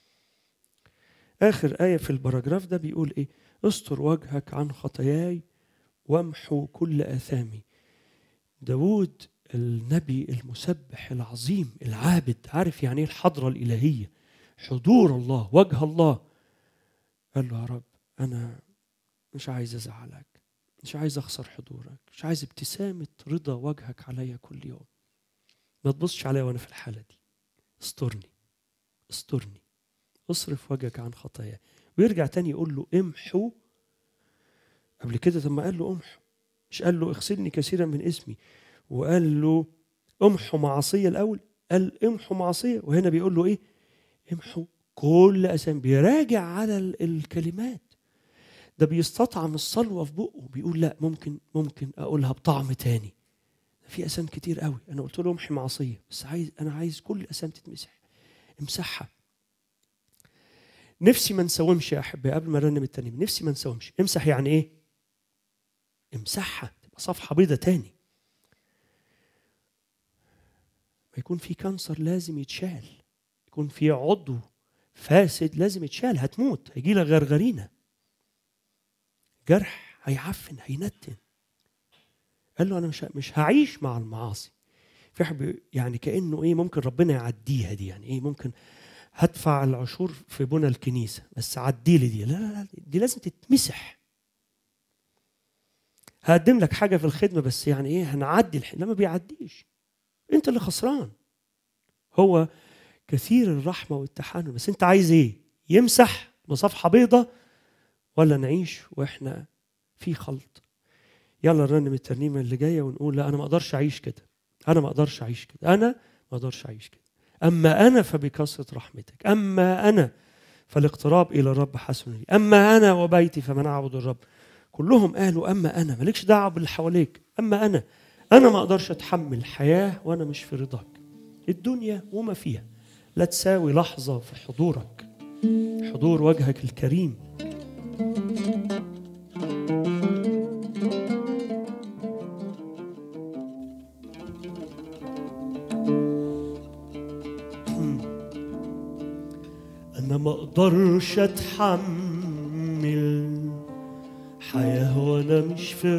اخر ايه في البراجراف ده بيقول ايه استر وجهك عن خطاياي وامحو كل اثامي داود النبي المسبح العظيم العابد عارف يعني ايه الحضره الالهيه حضور الله وجه الله قال له يا رب انا مش عايز ازعلك مش عايز اخسر حضورك مش عايز ابتسامه رضا وجهك عليا كل يوم ما تبصش عليا وانا في الحاله دي استرني استرني اصرف وجهك عن خطاياي ويرجع تاني يقول له امحو قبل كده طب ما قال له امحو مش قال له اغسلني كثيرا من اسمي وقال له امحو معصيه الاول قال امحو معصيه وهنا بيقول له ايه امحو كل اسامي بيراجع على ال- الكلمات ده بيستطعم الصلوه في بقه بيقول لا ممكن ممكن اقولها بطعم تاني في اسام كتير قوي انا قلت له امحي معصيه بس عايز انا عايز كل الاسام تتمسح امسحها نفسي ما نساومش يا احبائي قبل ما نرنم الترنيم نفسي ما نساومش امسح يعني ايه امسحها تبقى صفحه بيضه تاني ما يكون في كانسر لازم يتشال يكون في عضو فاسد لازم يتشال هتموت هيجي لك غرغرينه جرح هيعفن هينتن قال له انا مش مش هعيش مع المعاصي في واحد بي- يعني كانه ايه ممكن ربنا يعديها دي يعني ايه ممكن هدفع العشور في بنى الكنيسه بس عدي لي دي لا لا لا دي لازم تتمسح هقدم لك حاجه في الخدمه بس يعني ايه هنعدي الح... لا ما بيعديش انت اللي خسران هو كثير الرحمه والتحنن بس انت عايز ايه يمسح بصفحه بيضة ولا نعيش واحنا في خلط يلا نرنم الترنيمه اللي جايه ونقول لا انا ما اقدرش اعيش كده انا ما اقدرش اعيش كده انا ما اقدرش اعيش كده اما انا فبكثره رحمتك اما انا فالاقتراب الى الرب حسن لي اما انا وبيتي فمن اعبد الرب كلهم قالوا اما انا مالكش دعوه باللي حواليك اما انا انا ما اقدرش اتحمل الحياه وانا مش في رضاك الدنيا وما فيها لا تساوي لحظه في حضورك حضور وجهك الكريم انا ما اقدرش اتحمل حياه وانا مش في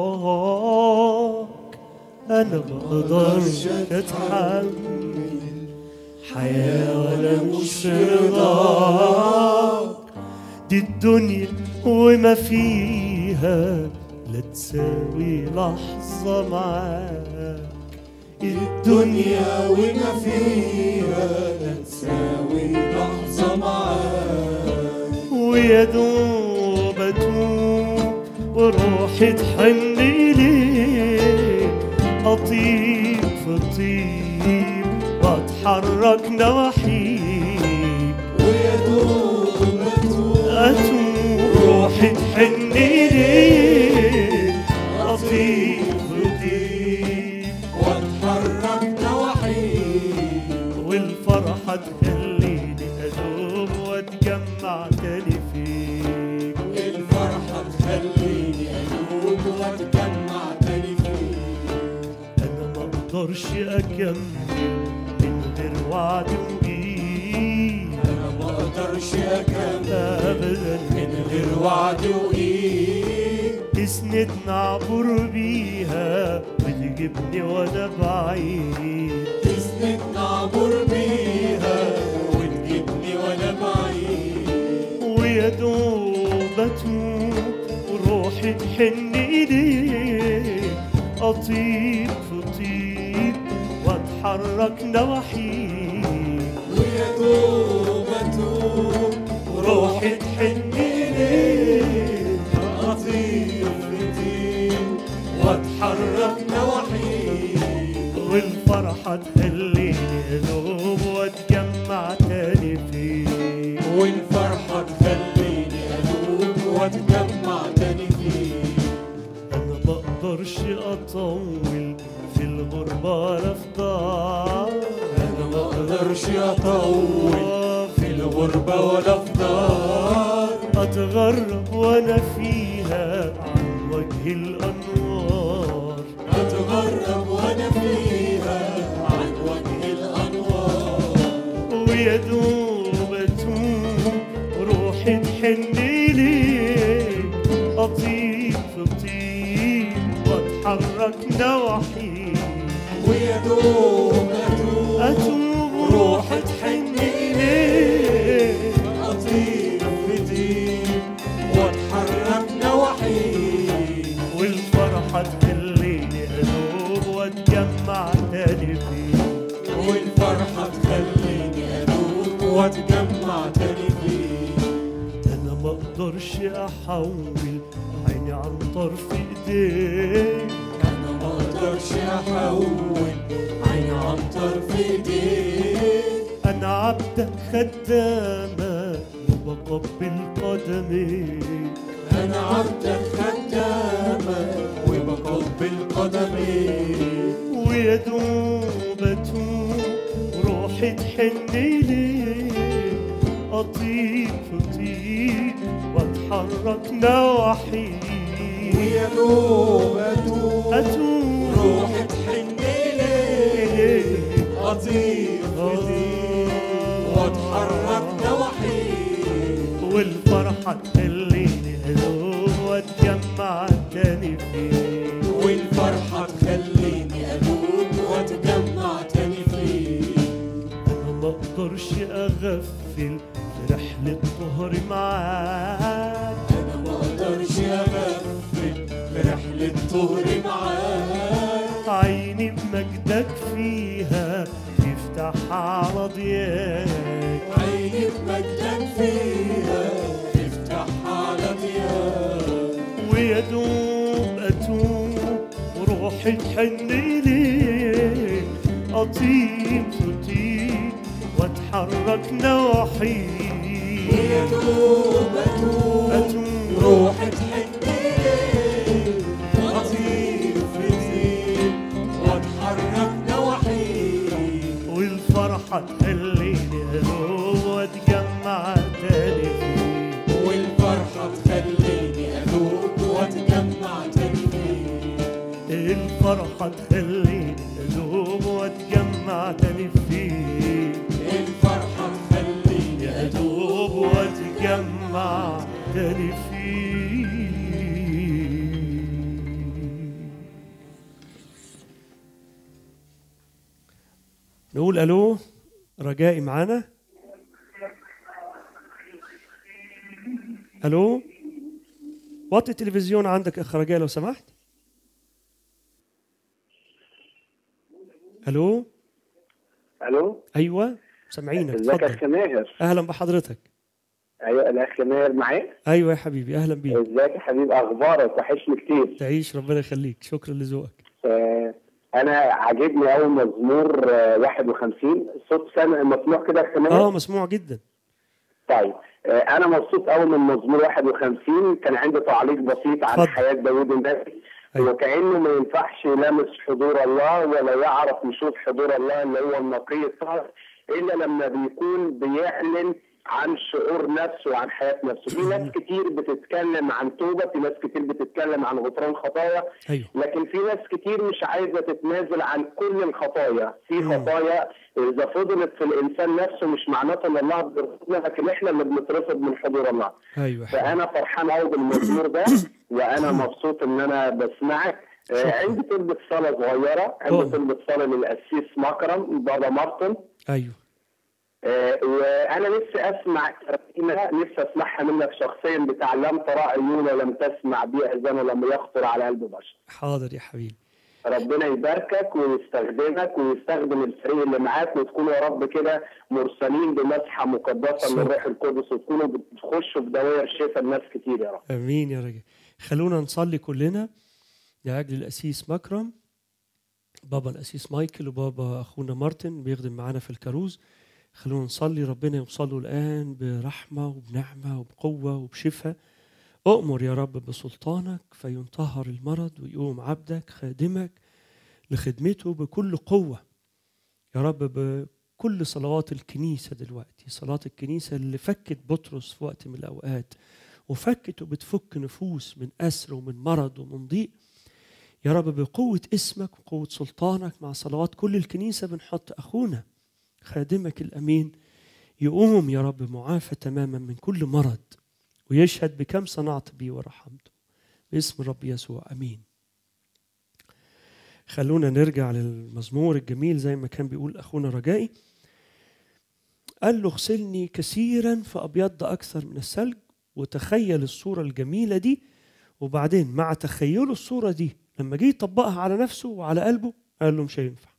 رضاك انا ما اقدرش اتحمل حياه وانا مش في رضاك دي الدنيا وما فيها لا تساوي لحظه معاك الدنيا وما فيها لا تساوي لحظة معاك ويا دوب اتوب وروحي تحن ليك اطيب في طيب واتحرك نواحيك ويا دوب أتوب اتوب روحي تحن ليك اطيب في طيب واتحرك نواحيك والفرحة تخليني أدوب وأتجمع تاني فيك الفرحة تخليني أدوب وأتجمع تاني فيك أنا ما أقدرش أكمل من غير وعد وإيد أنا ما أقدرش أكمل أبدا من غير وعد وإيد تسندنا عبر بيها وتجيبني وأنا بعيد تسند نعبر بيها وتجيبني وأنا بعيد ويا دوب أتوب وروحي تحن إليك أطيب في طيب وأتحرك نواحيك ويا دوب أتوب وروحي تحن إليك أطير في دين وأتحرك نواحيك والفرحة تخليني أدوب وأتجمع تاني فيك والفرحة تخليني أدوب وأتجمع تاني فيك أنا بقدرش أطول في الغربة الأفضل أنا ما أقدرش أطول في الغربة ولا في دار أتغرب وأنا فيها عن وجه الأنوار أتغرب وأنا فيها عن وجه الأنوار ويا دوب أتوب روحي تحن ليك أطيب في طيب وأتحرك نواحيك ويا دوب أتوب أتوب روحي تحن ليك أطير في دين وأتحرك نواحيك والفرحة تخليني أدوب وأتجمع تاني فيك والفرحة تخليني أدوب وأتجمع تاني فيك أنا ما أقدرش أحول عيني عن طرف إيديك أنا ما أقدرش أحول عيني عن طرف إيديك أنا عبدك خدامك وبقبل قدميك أنا عبدك خدامك وبقبل قدميك ويا دوب أتوب روحي تحن ليك أطيب في طيب وأتحرك نواحيك ويا دوب أتوب أتوب روحي تحن إليك أطير في دين وأتحرك نواحيك والفرحة تخليني أدوب وأتجمع تاني فيك والفرحة تخليني أدوب وأتجمع تاني فيك أنا ما أقدرش أغفل في رحلة طهري معاك أنا ما أقدرش أغفل في رحلة طهري معاك عيني بمجدك فيها تفتح على ضياك عيني بمجدك فيها تفتح على ضياك ويا دوب أتوب وروحي تحن ليك أطيب تطيب وأتحرك نواحيك ويا دوب أتوب أتوب روحي تحن إليك أطير في دين والفرحة تخليني أذوب وأتجمع تاني فيك والفرحة تخليني أذوق وأتجمع تاني فيك الفرحة تخليني أذوب وأتجمع تاني فيك الفرحة تخليني أذوب وأتجمع تاني فيك نقول ألو رجائي معانا ألو وطي التلفزيون عندك أخ رجاء لو سمحت ألو الو أيوة سامعينك ازيك يا اتفضل اخ ماهر أهلا بحضرتك ايوه الاخ ماهر معاك أيوة يا حبيبي أهلا بيك ازيك يا حبيب اخبارك وحشني كتير تعيش ربنا يخليك شكرا لذوقك آه انا عاجبني قوي مزمور آه 51 صوت سامع مسموع كده يا اخ ماهر اه مسموع جدا طيب آه انا مبسوط قوي من مزمور 51 كان عندي تعليق بسيط عن اتفضل. حياه داوود النبي أيوة. وكانه ما ينفعش يلامس حضور الله ولا يعرف يشوف حضور الله اللي هو النقي الطاهر الا لما بيكون بيعلن عن شعور نفسه وعن حياه نفسه في ناس كتير بتتكلم عن توبه في ناس كتير بتتكلم عن غفران خطايا أيوة لكن في ناس كتير مش عايزه تتنازل عن كل الخطايا في مم. خطايا اذا فضلت في الانسان نفسه مش معناته ان الله بيرفضنا لكن احنا اللي بنترفض من حضور الله أيوة يا حبيبي. فانا فرحان قوي بالمزمور ده وانا مبسوط ان انا بسمعك آه، شكراً. عندي طلبة صلاة صغيرة أوه. عندي طلبة صلاة للقسيس مكرم بابا مارتن أيوة آه، وانا نفسي اسمع ترنيمه نفسي اسمعها منك شخصيا بتاع لم ترى عيون ولم تسمع بي اذان ولم يخطر على قلب بشر حاضر يا حبيبي ربنا يباركك ويستخدمك ويستخدم الفريق اللي معاك وتكونوا يا رب كده مرسلين بمسحه مقدسه من صدق. الروح القدس وتكونوا بتخشوا في دوائر شفاء الناس كتير يا رب امين يا رجل خلونا نصلي كلنا لاجل الاسيس مكرم بابا الاسيس مايكل وبابا اخونا مارتن بيخدم معانا في الكاروز خلونا نصلي ربنا يوصلوا الان برحمه وبنعمه وبقوه وبشفاء اؤمر يا رب بسلطانك فينطهر المرض ويقوم عبدك خادمك لخدمته بكل قوه يا رب بكل صلوات الكنيسه دلوقتي صلاه الكنيسه اللي فكت بطرس في وقت من الاوقات وفكت وبتفك نفوس من أسر ومن مرض ومن ضيق يا رب بقوة اسمك وقوة سلطانك مع صلوات كل الكنيسة بنحط أخونا خادمك الأمين يقوم يا رب معافى تماما من كل مرض ويشهد بكم صنعت بي ورحمته باسم الرب يسوع أمين خلونا نرجع للمزمور الجميل زي ما كان بيقول أخونا رجائي قال له اغسلني كثيرا فأبيض أكثر من الثلج وتخيل الصورة الجميلة دي وبعدين مع تخيله الصورة دي لما جه يطبقها على نفسه وعلى قلبه قال له مش هينفع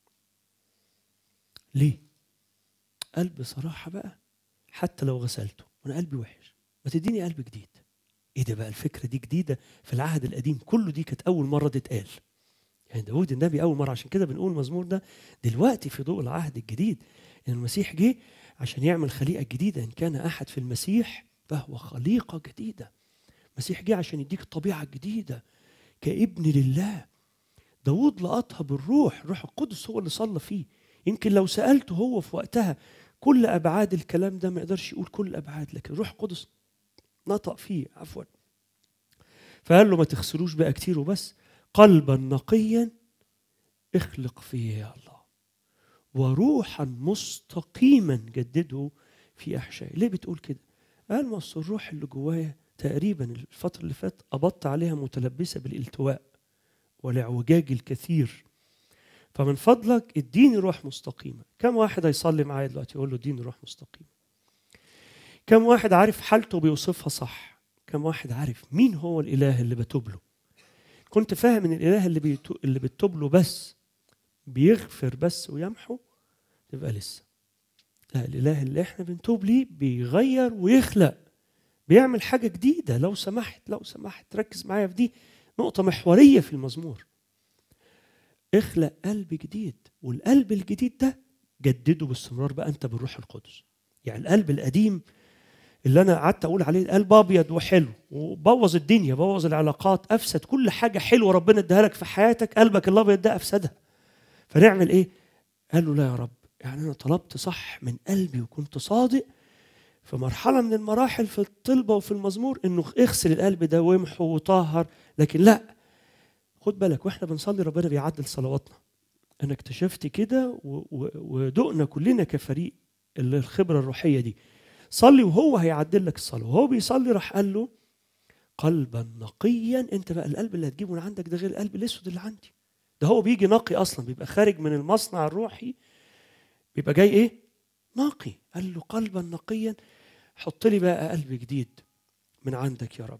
ليه؟ قال بصراحة بقى حتى لو غسلته وانا قلبي وحش ما تديني قلب جديد ايه ده بقى الفكرة دي جديدة في العهد القديم كله دي كانت أول مرة تتقال يعني داود النبي أول مرة عشان كده بنقول المزمور ده دلوقتي في ضوء العهد الجديد إن المسيح جه عشان يعمل خليقة جديدة إن كان أحد في المسيح فهو خليقة جديدة المسيح جه عشان يديك الطبيعة الجديدة كابن لله داود لقطها بالروح الروح القدس هو اللي صلى فيه يمكن لو سألته هو في وقتها كل أبعاد الكلام ده ما يقدرش يقول كل الأبعاد لكن الروح القدس نطق فيه عفوا فقال له ما تغسلوش بقى كتير وبس قلبا نقيا اخلق فيه يا الله وروحا مستقيما جدده في احشائي ليه بتقول كده قال ما أصل الروح اللي جوايا تقريبا الفترة اللي فات قبضت عليها متلبسة بالالتواء والاعوجاج الكثير فمن فضلك اديني روح مستقيمة كم واحد هيصلي معايا دلوقتي يقول له اديني روح مستقيمة كم واحد عارف حالته بيوصفها صح كم واحد عارف مين هو الإله اللي بتوب له كنت فاهم ان الإله اللي بيتو... اللي بتوب له بس بيغفر بس ويمحو تبقى لسه لا الإله اللي احنا بنتوب ليه بيغير ويخلق بيعمل حاجة جديدة لو سمحت لو سمحت ركز معايا في دي نقطة محورية في المزمور اخلق قلب جديد والقلب الجديد ده جدده باستمرار بقى انت بالروح القدس يعني القلب القديم اللي انا قعدت اقول عليه قلب ابيض وحلو وبوظ الدنيا بوظ العلاقات افسد كل حاجه حلوه ربنا اداها لك في حياتك قلبك الابيض ده افسدها فنعمل ايه قال له لا يا رب يعني انا طلبت صح من قلبي وكنت صادق في مرحله من المراحل في الطلبه وفي المزمور انه اغسل القلب ده وامحو وطهر لكن لا خد بالك واحنا بنصلي ربنا بيعدل صلواتنا انا اكتشفت كده و- و- ودقنا كلنا كفريق اللي الخبره الروحيه دي صلي وهو هيعدل لك الصلاه وهو بيصلي راح قال له قلبا نقيا انت بقى القلب اللي هتجيبه من عندك ده غير القلب الاسود اللي عندي ده هو بيجي نقي اصلا بيبقى خارج من المصنع الروحي بيبقى جاي ايه نقي قال له قلبا نقيا حط لي بقى قلب جديد من عندك يا رب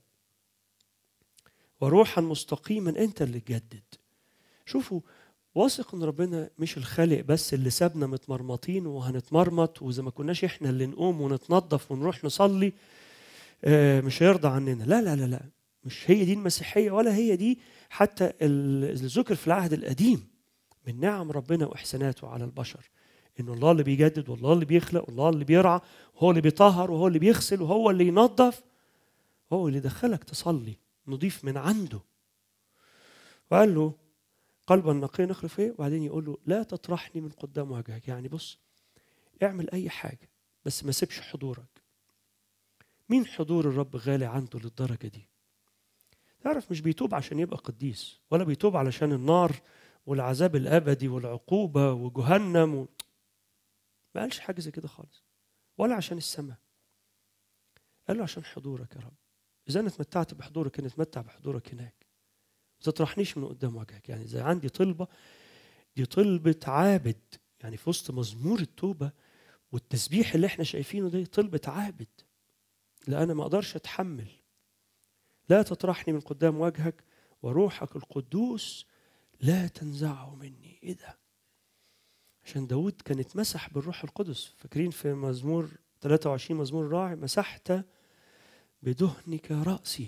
وروحا مستقيما انت اللي تجدد شوفوا واثق ان ربنا مش الخالق بس اللي سابنا متمرمطين وهنتمرمط واذا ما كناش احنا اللي نقوم ونتنظف ونروح نصلي آه، مش هيرضى عننا لا لا لا لا مش هي دي المسيحيه ولا هي دي حتى ال- اللي ذكر في العهد القديم من نعم ربنا واحساناته على البشر انه الله اللي بيجدد والله اللي بيخلق والله اللي بيرعى وهو اللي بيطهر وهو اللي بيغسل وهو اللي ينظف هو اللي دخلك تصلي نضيف من عنده وقال له قلبا نقيا نخلف ايه وبعدين يقول له لا تطرحني من قدام وجهك يعني بص اعمل اي حاجه بس ما سيبش حضورك مين حضور الرب غالي عنده للدرجه دي تعرف مش بيتوب عشان يبقى قديس ولا بيتوب علشان النار والعذاب الابدي والعقوبه وجهنم و... ما قالش حاجه زي كده خالص ولا عشان السماء قال له عشان حضورك يا رب اذا انا اتمتعت بحضورك انا اتمتع بحضورك هناك ما تطرحنيش من قدام وجهك يعني اذا عندي طلبه دي طلبه عابد يعني في وسط مزمور التوبه والتسبيح اللي احنا شايفينه ده طلبه عابد لا انا ما اقدرش اتحمل لا تطرحني من قدام وجهك وروحك القدوس لا تنزعه مني ايه ده عشان داود كان اتمسح بالروح القدس فاكرين في مزمور 23 مزمور الراعي مسحت بدهنك رأسي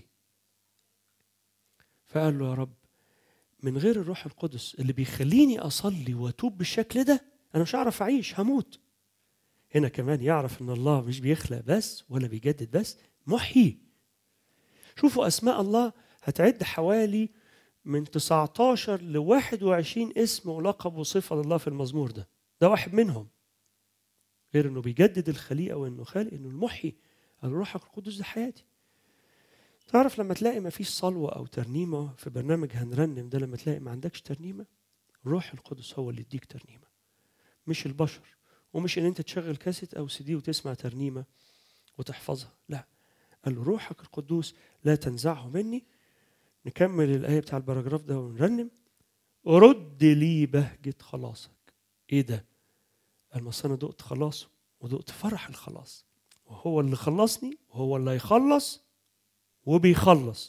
فقال له يا رب من غير الروح القدس اللي بيخليني أصلي وأتوب بالشكل ده أنا مش هعرف أعيش هموت هنا كمان يعرف أن الله مش بيخلق بس ولا بيجدد بس محيي شوفوا أسماء الله هتعد حوالي من 19 ل 21 اسم ولقب وصفة لله في المزمور ده ده واحد منهم غير انه بيجدد الخليقه وانه خالق انه المحيي الروح القدس ده حياتي تعرف لما تلاقي ما فيش صلوه او ترنيمه في برنامج هنرنم ده لما تلاقي ما عندكش ترنيمه الروح القدس هو اللي يديك ترنيمه مش البشر ومش ان انت تشغل كاسيت او سي دي وتسمع ترنيمه وتحفظها لا قال له روحك القدوس لا تنزعه مني نكمل الايه بتاع الباراجراف ده ونرنم رد لي بهجه خلاصك ايه ده قال ما أصل انا دقت خلاصه ودقت فرح الخلاص وهو اللي خلصني وهو اللي هيخلص وبيخلص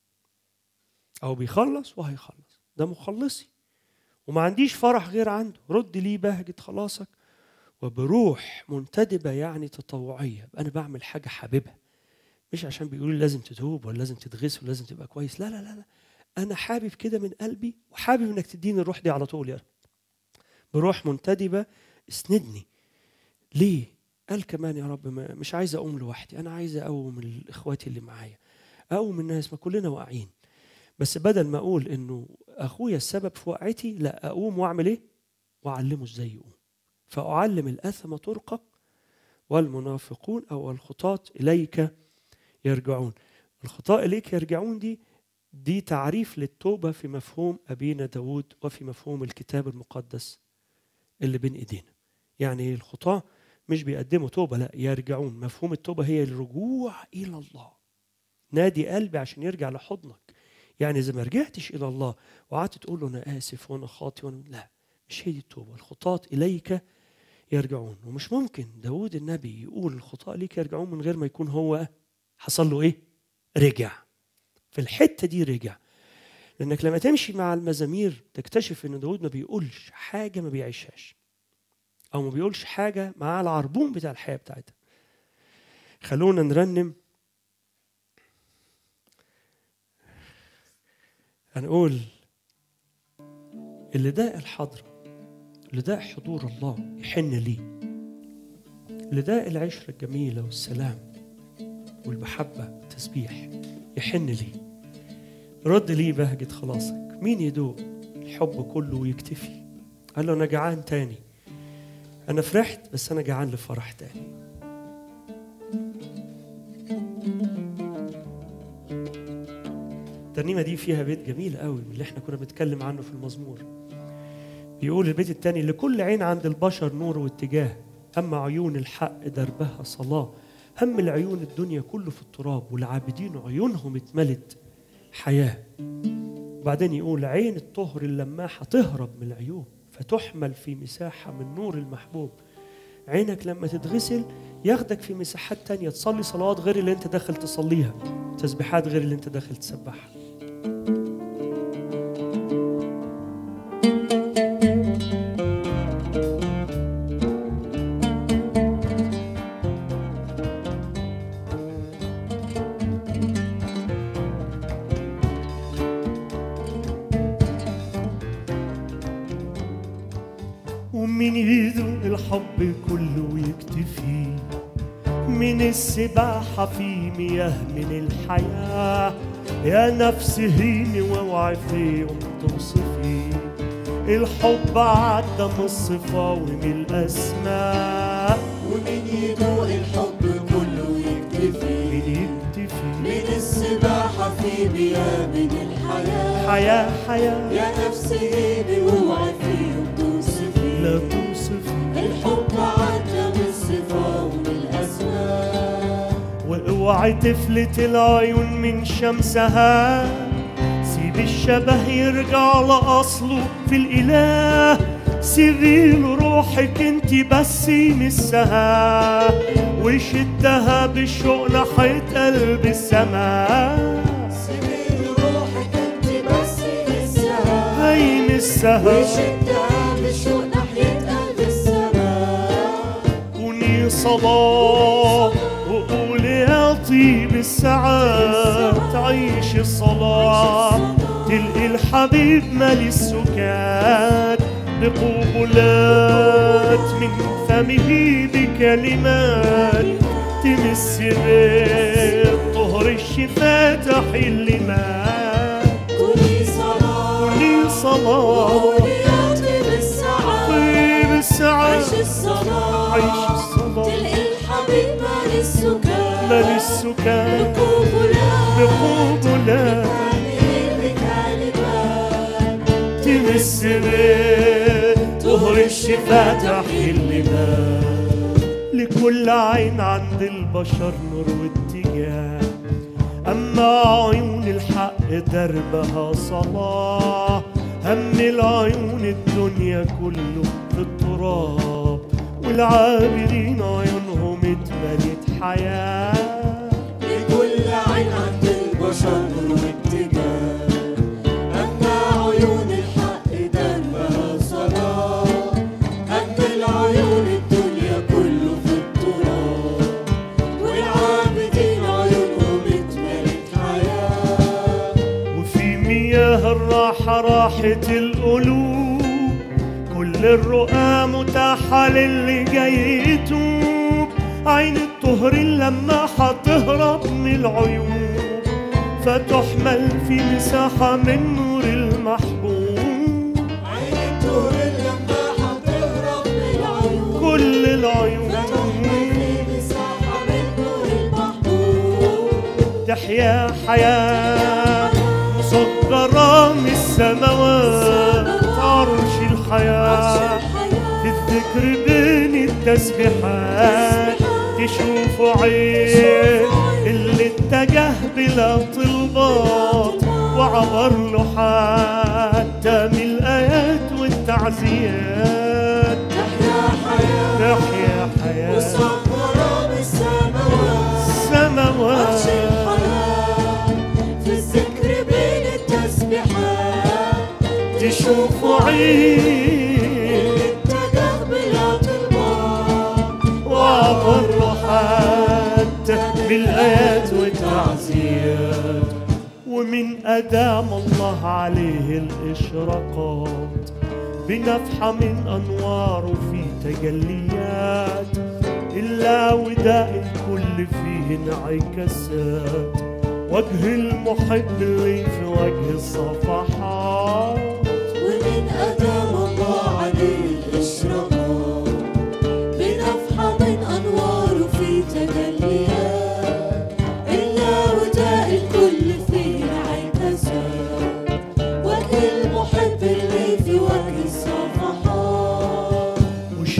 او بيخلص وهيخلص ده مخلصي وما عنديش فرح غير عنده رد لي بهجة خلاصك وبروح منتدبة يعني تطوعية يبقى أنا بعمل حاجة حاببها مش عشان بيقولوا لي لازم تتوب ولا لازم تتغسل ولا لازم تبقى كويس لا لا لا لا أنا حابب كده من قلبي وحابب إنك تديني الروح دي على طول يا رب بروح منتدبة اسندني ليه؟ قال كمان يا رب ما مش عايز اقوم لوحدي انا عايز اقوم الاخواتي اللي معايا اقوم الناس ما كلنا واقعين بس بدل ما اقول انه اخويا السبب في وقعتي لا اقوم واعمل ايه واعلمه ازاي يقوم فاعلم الاثم طرقك والمنافقون او الخطاة اليك يرجعون الخطاة اليك يرجعون دي دي تعريف للتوبة في مفهوم أبينا داود وفي مفهوم الكتاب المقدس اللي بين إيدينا يعني الخطاة مش بيقدموا توبة لا يرجعون مفهوم التوبة هي الرجوع إلى الله نادي قلبي عشان يرجع لحضنك يعني إذا ما رجعتش إلى الله وقعدت تقول له أنا آسف وأنا خاطي وأنا لا مش هي دي التوبة الخطاة إليك يرجعون ومش ممكن داود النبي يقول الخطاة إليك يرجعون من غير ما يكون هو حصل له إيه رجع في الحتة دي رجع لأنك لما تمشي مع المزامير تكتشف إن داود ما بيقولش حاجة ما بيعيشهاش او ما بيقولش حاجه مع العربون بتاع الحياه بتاعتها خلونا نرنم هنقول اللي داق الحضرة اللي داق حضور الله يحن ليه اللي داق العشرة الجميلة والسلام والمحبة والتسبيح يحن ليه رد ليه بهجة خلاصك مين يدوق الحب كله ويكتفي قال له أنا جعان تاني انا فرحت بس انا جعان لفرح تاني الترنيمه دي فيها بيت جميل قوي من اللي احنا كنا بنتكلم عنه في المزمور بيقول البيت التاني لكل عين عند البشر نور واتجاه اما عيون الحق دربها صلاه هم العيون الدنيا كله في التراب والعابدين عيونهم اتملت حياه وبعدين يقول عين الطهر اللماحه تهرب من العيوب فتحمل في مساحه من نور المحبوب عينك لما تتغسل ياخدك في مساحات تانية تصلي صلوات غير اللي انت داخل تصليها تسبيحات غير اللي انت داخل تسبحها ومن يذوق الحب كله ويكتفي من السباحة في مياه من الحياة يا نفس هيني واوعي في يوم توصفي الحب عدى من الصفا ومن الأسماء ومن يدوق الحب كله يكتفي من يكتفي من السباحة في مياه من الحياة حياة حياة يا نفسي ايدي واوعي فيه توصفي لا توصفي الحب عدى من الصفا ومن الأسماء واوعي تفلت العيون من شمسها سيب الشبه يرجع لأصله في الإله سيبي له روحك انت بس يمسها وشدها بالشوق ناحية قلب السماء سيبي روحك انت بس يمسها هيمسها وشدها بالشوق ناحية قلب السماء كوني صلاة وقولي يا طيب الساعات عيش الصلاة تلقي الحبيب مالي السكات بقبلات من فمه بكلمات تمس بالطهر الشفاء تحل مات كوني صلاة كوني صلاة قولي يا طيب الساعات طيب الساعات عيش الصلاة عيش الصلاة تلقي الحبيب مال السكان مال السكات بقبلات بقبلات بكلمات تمس طهر الشفاء تحل لكل عين عند البشر نور واتجاه أما عيون الحق دربها صلاة هم العيون الدنيا كله في التراب والعابرين عيونهم اتملت حياه لكل عين عند البشر نور واتجاه أما عيون الحق دربها صلاة أما العيون الدنيا كله في التراب والعابدين عيونهم اتملت حياة وفي مياه الراحة راحة القلوب كل الرؤى متاحة للي جاي يتوب عين الطهر لما هتهرب من العيوب فتحمل في مساحة من نور المحبوب عين الدهر لما هتهرب من العيون كل العيوب فتحمل في مساحة من نور المحبوب تحيا حياة مصغرة من السماوات عرش الحياة في الذكر بين التسبيحات تشوف عين اللي اتجه بلا طلبات وعبر له حتى من الآيات والتعزيات تحيا حياة تحيا حياة مصغرة بالسماوات عرش السماوات الحياة في الذكر بين التسبيحات تشوف عين اتجه بلا طلبات وعبر حتى بالآيات والتعزيات ومن أدام الله عليه الإشراقات بنفحة من أنواره في تجليات إلا وداء الكل فيه انعكاسات وجه المحب اللي في وجه الصفحات ومن أدام الله عليه الإشراقات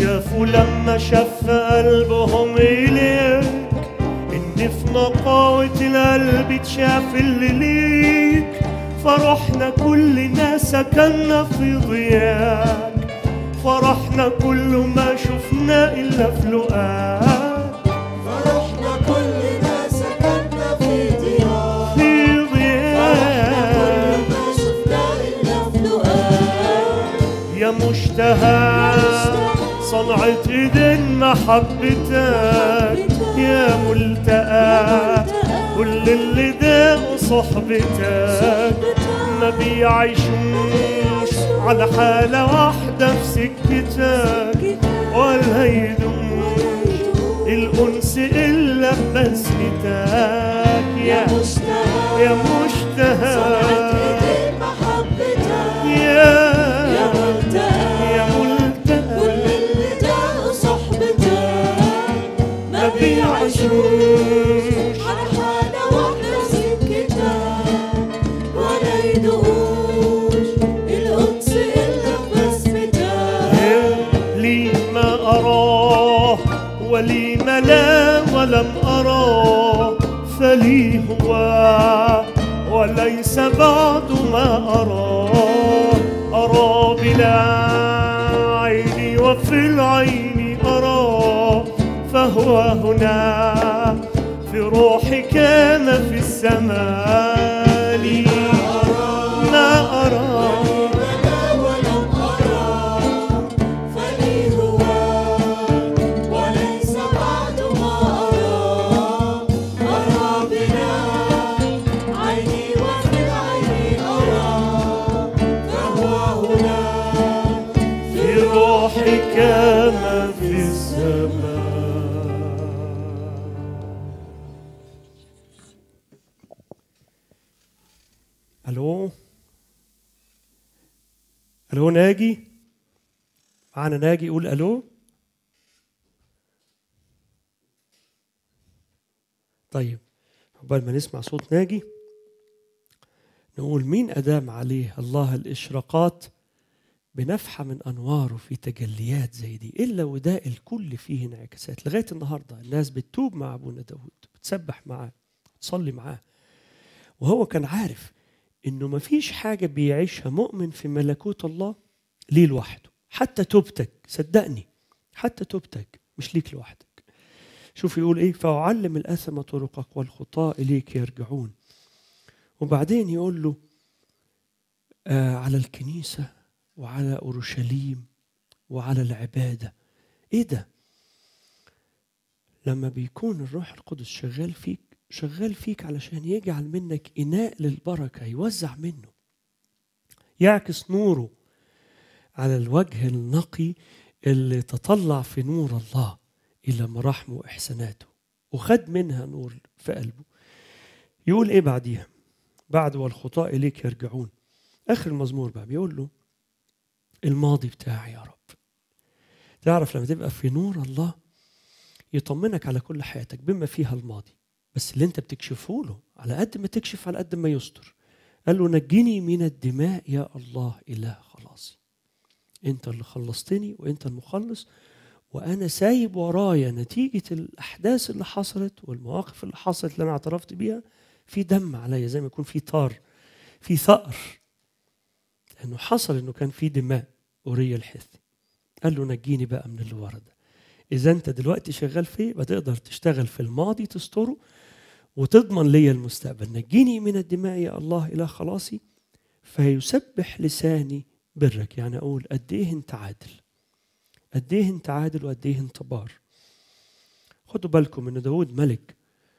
شافوا لما شف قلبهم إليك إن في نقاوة القلب تشاف اللي ليك فرحنا كلنا سكننا في ضياك فرحنا كل ما شفنا إلا في لقاك فرحنا كلنا سكننا في ديار في كل ضياك ما شفنا إلا في لقاك يا مشتهى صنعة ايدين محبتك يا ملتقى كل اللي داقوا صحبتك ما بيعيشوش على حالة واحدة في سكتك ولا يدوموش الأنس إلا ببسمتك يا مشتهى يا صنعت مشتهى إيدين محبتك يا يا ملتقى يا كل ملتقى اللي جاءوا صحبتك ما بيعيشوش على حالة واحدة سكتك ولا يدوقوش الأنس إلا ببسمتك لي ما أراه ولي ما لا ولم أراه فلي هو وليس بعد ما أراه أرى بلا عيني وفي العين أراه فهو هنا في روحي كان في السماء لي ما أراه ولا ولم أرى فلي هو وليس بعد ما أرى أرى بلا عيني وفي العين أرى فهو هنا في روحي كما في السماء الو الو ناجي معانا ناجي قول الو طيب عقبال ما نسمع صوت ناجي نقول مين أدام عليه الله الإشراقات بنفحة من أنواره في تجليات زي دي إلا وده الكل فيه انعكاسات لغاية النهاردة الناس بتتوب مع أبونا داود بتسبح معاه تصلي معاه وهو كان عارف إنه مفيش حاجة بيعيشها مؤمن في ملكوت الله ليه لوحده حتى توبتك صدقني حتى توبتك مش ليك لوحدك شوف يقول ايه فأعلم الأثم طرقك والخطاة إليك يرجعون وبعدين يقول له آه على الكنيسة وعلى أورشليم وعلى العبادة إيه ده؟ لما بيكون الروح القدس شغال فيك شغال فيك علشان يجعل منك إناء للبركة يوزع منه يعكس نوره على الوجه النقي اللي تطلع في نور الله إلى مراحمه وإحساناته وخد منها نور في قلبه يقول إيه بعديها بعد والخطاة إليك يرجعون آخر المزمور بقى بيقول له الماضي بتاعي يا رب تعرف لما تبقى في نور الله يطمنك على كل حياتك بما فيها الماضي بس اللي انت بتكشفه له على قد ما تكشف على قد ما يستر قال له نجني من الدماء يا الله إله خلاصي انت اللي خلصتني وانت المخلص وانا سايب ورايا نتيجه الاحداث اللي حصلت والمواقف اللي حصلت اللي انا اعترفت بيها في دم عليا زي ما يكون في طار في ثأر لانه حصل انه كان في دماء اوريا الحثي قال له نجيني بقى من اللي ورا ده اذا انت دلوقتي شغال فيه يبقى تقدر تشتغل في الماضي تستره وتضمن لي المستقبل نجيني من الدماء يا الله الى خلاصي فيسبح لساني برك يعني اقول قد ايه انت عادل قد ايه انت عادل وقد ايه انت بار خدوا بالكم ان داود ملك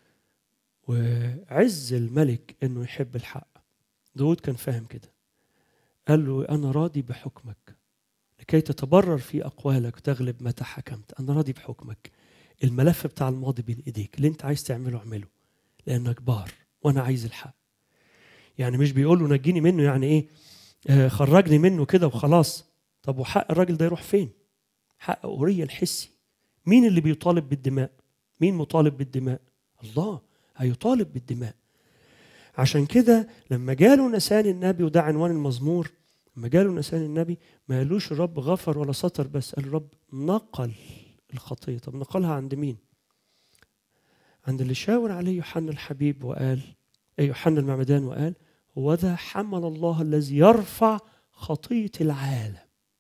وعز الملك انه يحب الحق داود كان فاهم كده قال له انا راضي بحكمك لكي تتبرر في اقوالك وتغلب متى حكمت انا راضي بحكمك الملف بتاع الماضي بين ايديك اللي انت عايز تعمله اعمله لانك بار وانا عايز الحق يعني مش بيقول له نجيني منه يعني ايه آه خرجني منه كده وخلاص طب وحق الراجل ده يروح فين حق أوريا الحسي مين اللي بيطالب بالدماء مين مطالب بالدماء الله هيطالب بالدماء عشان كده لما جاله نسان النبي وده عنوان المزمور لما جاله نسان النبي ما قالوش الرب غفر ولا ستر بس قال الرب نقل الخطيه طب نقلها عند مين عند اللي شاور عليه يوحنا الحبيب وقال أي يوحنا المعمدان وقال هو ذا حمل الله الذي يرفع خطيه العالم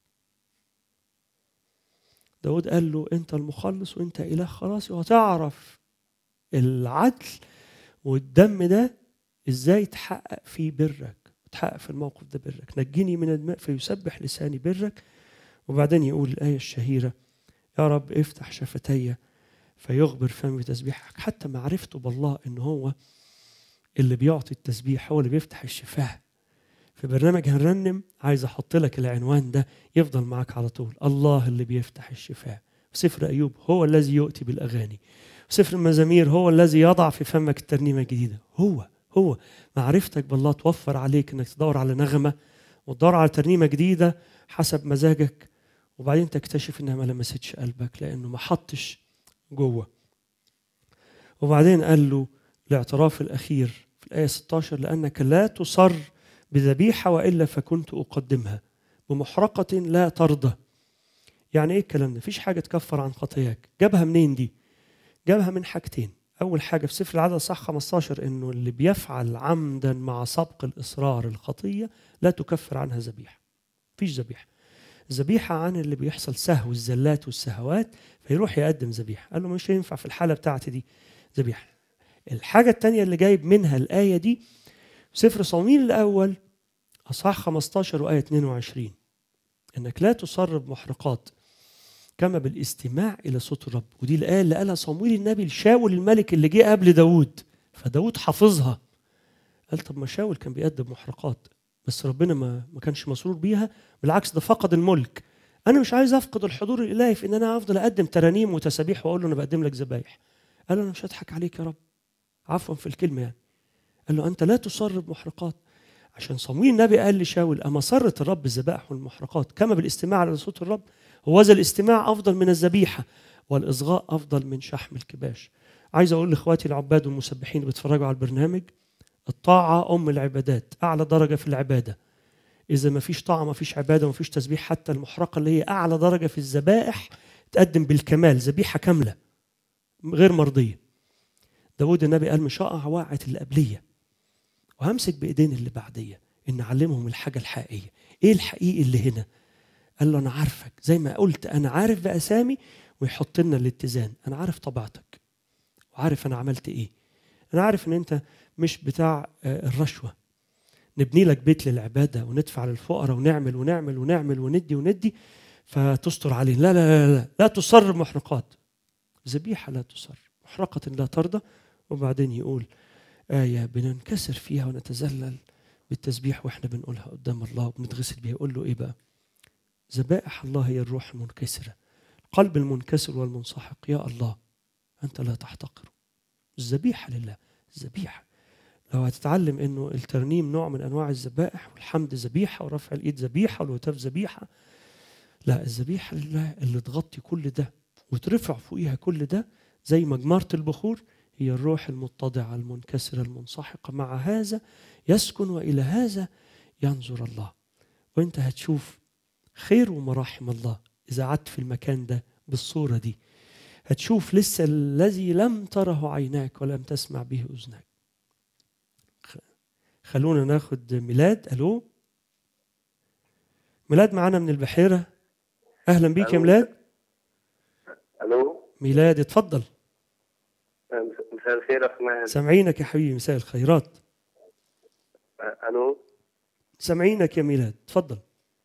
داود قال له انت المخلص وانت اله خلاصي وهتعرف العدل والدم ده ازاي تحقق فيه برك تحقق في الموقف ده برك نجني من الماء فيسبح لساني برك وبعدين يقول الآية الشهيرة يا رب افتح شفتي فيغبر فمي بتسبيحك حتى معرفته بالله ان هو اللي بيعطي التسبيح هو اللي بيفتح الشفاه في برنامج هنرنم عايز احط لك العنوان ده يفضل معاك على طول الله اللي بيفتح الشفاه في سفر ايوب هو الذي يؤتي بالاغاني في سفر المزامير هو الذي يضع في فمك الترنيمه الجديده هو هو معرفتك بالله توفر عليك انك تدور على نغمه وتدور على ترنيمه جديده حسب مزاجك وبعدين تكتشف انها ما لمستش قلبك لانه ما حطش جوه وبعدين قال له الاعتراف الاخير في الايه 16 لانك لا تصر بذبيحه والا فكنت اقدمها بمحرقه لا ترضى يعني ايه الكلام ده مفيش حاجه تكفر عن خطاياك جابها منين دي جابها من حاجتين اول حاجه في سفر العدد صح 15 انه اللي بيفعل عمدا مع سبق الاصرار الخطيه لا تكفر عنها ذبيحه مفيش ذبيحه ذبيحه عن اللي بيحصل سهو الزلات والسهوات فيروح يقدم ذبيحه قال له مش هينفع في الحاله بتاعتي دي ذبيحه الحاجه الثانيه اللي جايب منها الايه دي سفر صمويل الاول اصحاح 15 وايه 22 انك لا تصر بمحرقات كما بالاستماع الى صوت الرب ودي الايه اللي قالها صمويل النبي لشاول الملك اللي جه قبل داوود فداوود حافظها قال طب ما شاول كان بيقدم محرقات بس ربنا ما ما كانش مسرور بيها بالعكس ده فقد الملك انا مش عايز افقد الحضور الالهي في ان انا افضل اقدم ترانيم وتسابيح واقول له انا بقدم لك ذبايح قال له انا مش هضحك عليك يا رب عفوا في الكلمه يعني قال له انت لا تصر بمحرقات عشان صمويل النبي قال لشاول اما سرت الرب الذبائح والمحرقات كما بالاستماع على صوت الرب هو ذا الاستماع افضل من الذبيحه والاصغاء افضل من شحم الكباش عايز اقول لاخواتي العباد والمسبحين اللي بيتفرجوا على البرنامج الطاعه ام العبادات اعلى درجه في العباده اذا ما فيش طاعه ما فيش عباده ما فيش تسبيح حتى المحرقه اللي هي اعلى درجه في الذبائح تقدم بالكمال ذبيحه كامله غير مرضيه داود النبي قال مش هقع وقعه اللي قبليه وهمسك بايدين اللي بعديه ان اعلمهم الحاجه الحقيقيه ايه الحقيقي اللي هنا قال له انا عارفك زي ما قلت انا عارف باسامي ويحط لنا الاتزان انا عارف طبيعتك وعارف انا عملت ايه انا عارف ان انت مش بتاع آه، الرشوه نبني لك بيت للعباده وندفع للفقراء ونعمل ونعمل ونعمل وندي وندي فتستر عليه لا لا لا لا لا تصر بمحرقات ذبيحه لا تصر محرقه لا ترضى وبعدين يقول آية بننكسر فيها ونتذلل بالتسبيح واحنا بنقولها قدام الله وبنتغسل بيها يقول له ايه بقى؟ ذبائح الله هي الروح المنكسرة القلب المنكسر والمنسحق يا الله أنت لا تحتقره الذبيحة لله الذبيحة لو هتتعلم انه الترنيم نوع من انواع الذبائح والحمد ذبيحه ورفع الايد ذبيحه والهتاف ذبيحه لا الذبيحه لله اللي تغطي كل ده وترفع فوقيها كل ده زي مجمره البخور هي الروح المتضعه المنكسره المنسحقه مع هذا يسكن والى هذا ينظر الله وانت هتشوف خير ومراحم الله اذا قعدت في المكان ده بالصوره دي هتشوف لسه الذي لم تره عيناك ولم تسمع به اذناك خلونا ناخد ميلاد الو ميلاد معانا من البحيره اهلا بيك يا ألو. ميلاد الو ميلاد اتفضل مساء الخير يا اخوان سامعينك يا حبيبي مساء الخيرات الو سامعينك يا ميلاد اتفضل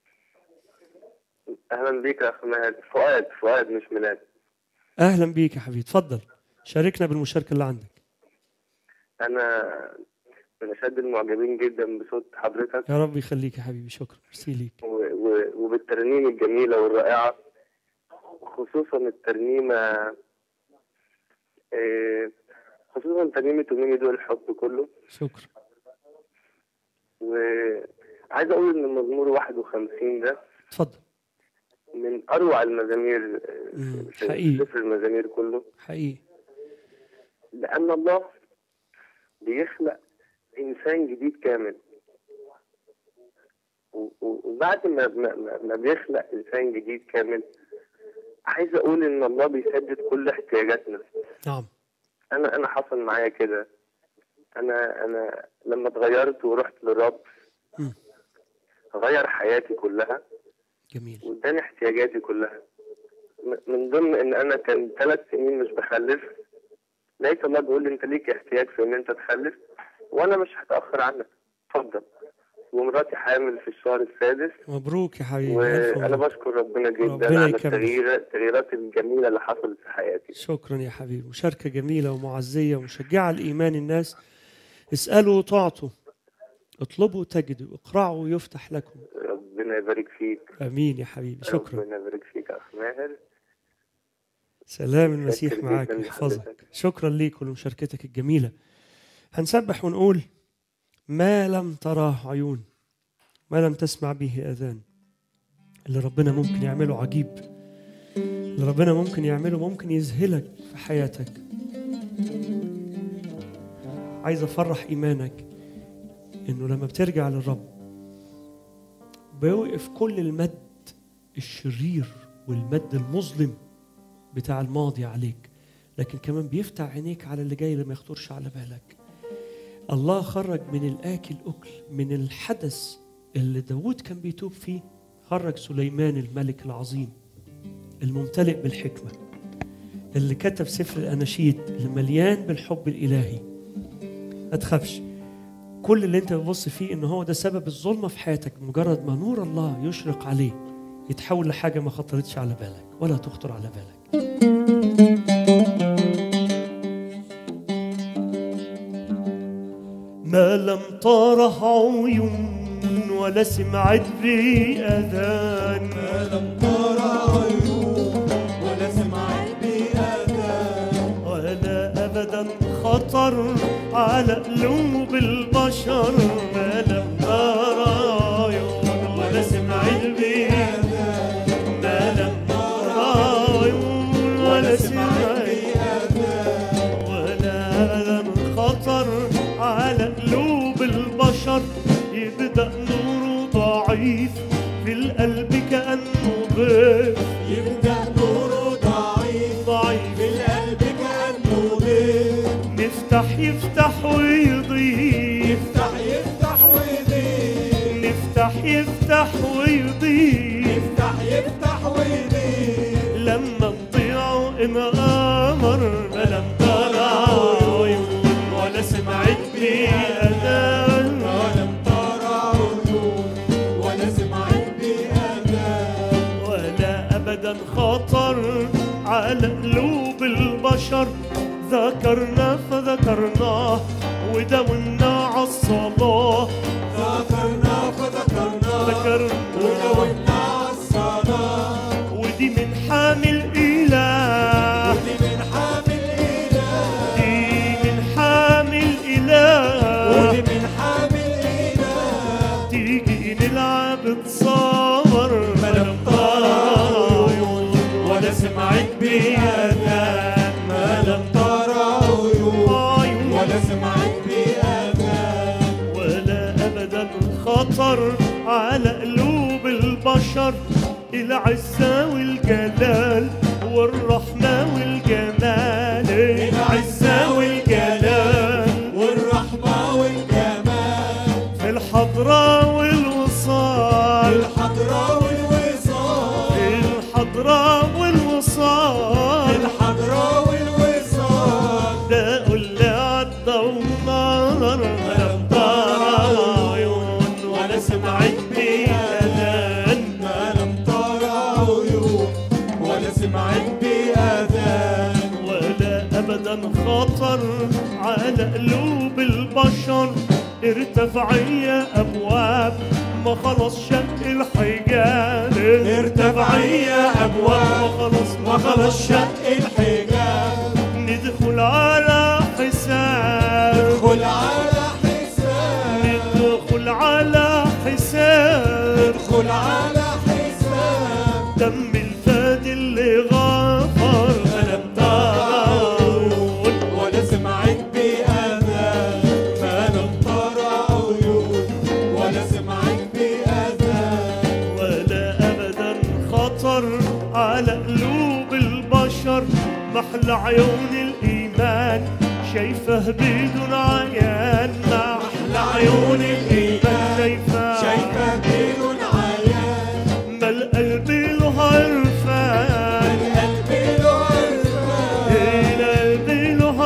اهلا بيك يا اخوان فؤاد فؤاد مش ميلاد اهلا بيك يا حبيبي اتفضل شاركنا بالمشاركه اللي عندك انا من اشد المعجبين جدا بصوت حضرتك يا رب يخليك يا حبيبي شكرا ميرسي ليك و- و- وبالترنيم الجميله والرائعه خصوصا الترنيمه آه، خصوصا ترنيمه ومين دول الحب كله شكرا وعايز اقول ان المزمور 51 ده اتفضل من اروع المزامير آه، مم، في حقيقي. سفر المزامير كله حقيقي لأن الله بيخلق إنسان جديد كامل و- و- وبعد ما ما, ما- ما بيخلق انسان جديد كامل عايز اقول ان الله بيسدد كل احتياجاتنا نعم انا انا حصل معايا كده انا انا لما اتغيرت ورحت للرب مم. غير حياتي كلها جميل واداني احتياجاتي كلها م- من ضمن ان انا كان ثلاث سنين مش بخلف لقيت الله بيقول لي انت ليك احتياج في ان انت تخلف وانا مش هتاخر عنك اتفضل ومراتي حامل في الشهر السادس مبروك يا حبيبي ألف وانا مبروك. بشكر ربنا جدا ربنا على يكمل. التغيير التغييرات الجميله اللي حصلت في حياتي شكرا يا حبيبي مشاركة جميلة ومعزية ومشجعة الإيمان الناس اسألوا وتعطوا اطلبوا تجدوا اقرعوا يفتح لكم ربنا يبارك فيك امين يا حبيبي شكرا ربنا يبارك فيك يا اخ ماهر سلام المسيح شكرا معاك جداً ويحفظك لحضرتك. شكرا ليك ولمشاركتك الجميلة هنسبح ونقول ما لم تراه عيون ما لم تسمع به آذان اللي ربنا ممكن يعمله عجيب اللي ربنا ممكن يعمله ممكن يذهلك في حياتك عايز أفرح إيمانك إنه لما بترجع للرب بيوقف كل المد الشرير والمد المظلم بتاع الماضي عليك لكن كمان بيفتح عينيك على اللي جاي اللي ما يخطرش على بالك الله خرج من الآكل أكل من الحدث اللي داود كان بيتوب فيه خرج سليمان الملك العظيم الممتلئ بالحكمة اللي كتب سفر الأناشيد اللي مليان بالحب الإلهي ما تخافش كل اللي انت بتبص فيه ان هو ده سبب الظلمه في حياتك مجرد ما نور الله يشرق عليه يتحول لحاجه ما خطرتش على بالك ولا تخطر على بالك ما لم تره عيون ولا سمعت به اذان ما لم ترى عيون ولا سمعت بأذان ولا ابدا خطر على قلوب البشر ما لم ترى عيون ولا سمعت به ما لم ترى عيون ولا سمعت ولا ألم خطر على قلوب البشر يبدأ نوره ضعيف في القلب كأنه ضيف يبدأ نوره ضعيف ضعيف في القلب كأنه ضيف نفتح يفتح ويضيف يفتح يفتح ويضيق نفتح يفتح ويضيف يفتح يفتح ويضيق لما نطيعه انغامر ما لم ترى عيون ولا سمعت به أذان ما لم ترى عيون ولا سمعت بأذان ولا ابدا خطر على قلوب البشر ذكرنا فذكرناه وداولنا على الصلاة ذكرنا فذكرنا ذكرنا وداولنا على الصلاة ودي من حامل إله ودي من حامل إله دي من حامل إله ودي من حامل إله تيجي نلعب تصور ما لم ترى عيون ولا سمعت به أذان ما لم ترى عيون عيون ولا سمعت بأذان ولا ابدا خطر على قلوب البشر العزة والجلال والرحمة والجمال العزة والجلال والرحمة والجمال في الحضرة والوصال الحضرة والوصال في الحضرة والوصال الحضرة والوصال ده اللي عدى ونار ما لم ترى عيون ولا سمعت به أذان ما لم ترى عيون ولا سمعت بأذان ولا ابدا خطر على قلوب البشر ارتفعية ابواب ما خلص شق الحجاب ارتفعية ابواب ما خلص ما خلص شق شق الحجاب ندخل على حساب ادخل على حساب ندخل على حساب ادخل على حساب دم الفادي اللي غفر فلم ترون ولا سمعت بأذان ما لم ترى عيون ولا سمعت بأذان البشر محلى عيون الإيمان شايفه بدون عيان محلى عيون الإيمان شايفه شايفة بدون عيان ما القلب له عرفان القلب له عرفان القلب له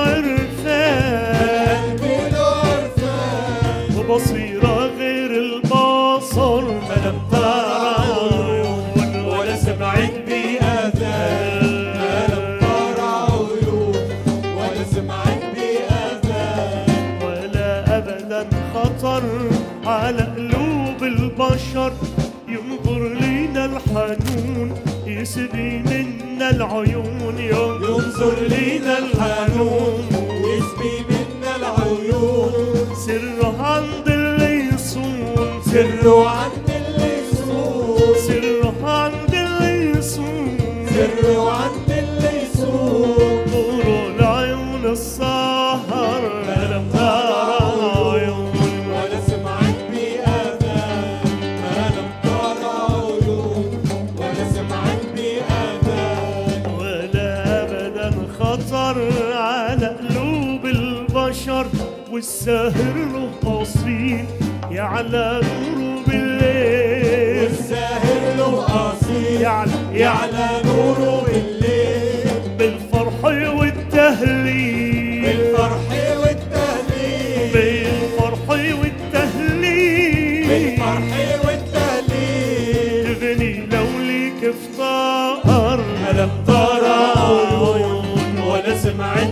عرفان القلب له عرفان وبصيرة غير البصر ما لم ترى عيون ولا سمعت بأذان ما لم ترى عيون ولا سمعت بأذان ولا أبدا خطر على قلوب البشر ينظر لينا الحنون يسبي منا العيون ينظر لينا الحنون يسبي منا العيون سره عند اللي يصون سره عند اللي يصوم سره عند اللي يصون سره عند اللي يصوم نور العيون السهر لم ترى عيون ولا سمعت بأذان ما لم ترى عيون ولا سمعت بأذان ولا ابدا خطر على قلوب البشر والساهر له اصيل يعلى نوره بالليل والساهر له أصيل يعلى يعلى يعلى نوره بالليل بالفرح والتهليل بالفرح والتهليل بالفرح والتهليل بالفرح والتهليل تغني لوليك افتقر ما لم ترى عيون ولا سمعت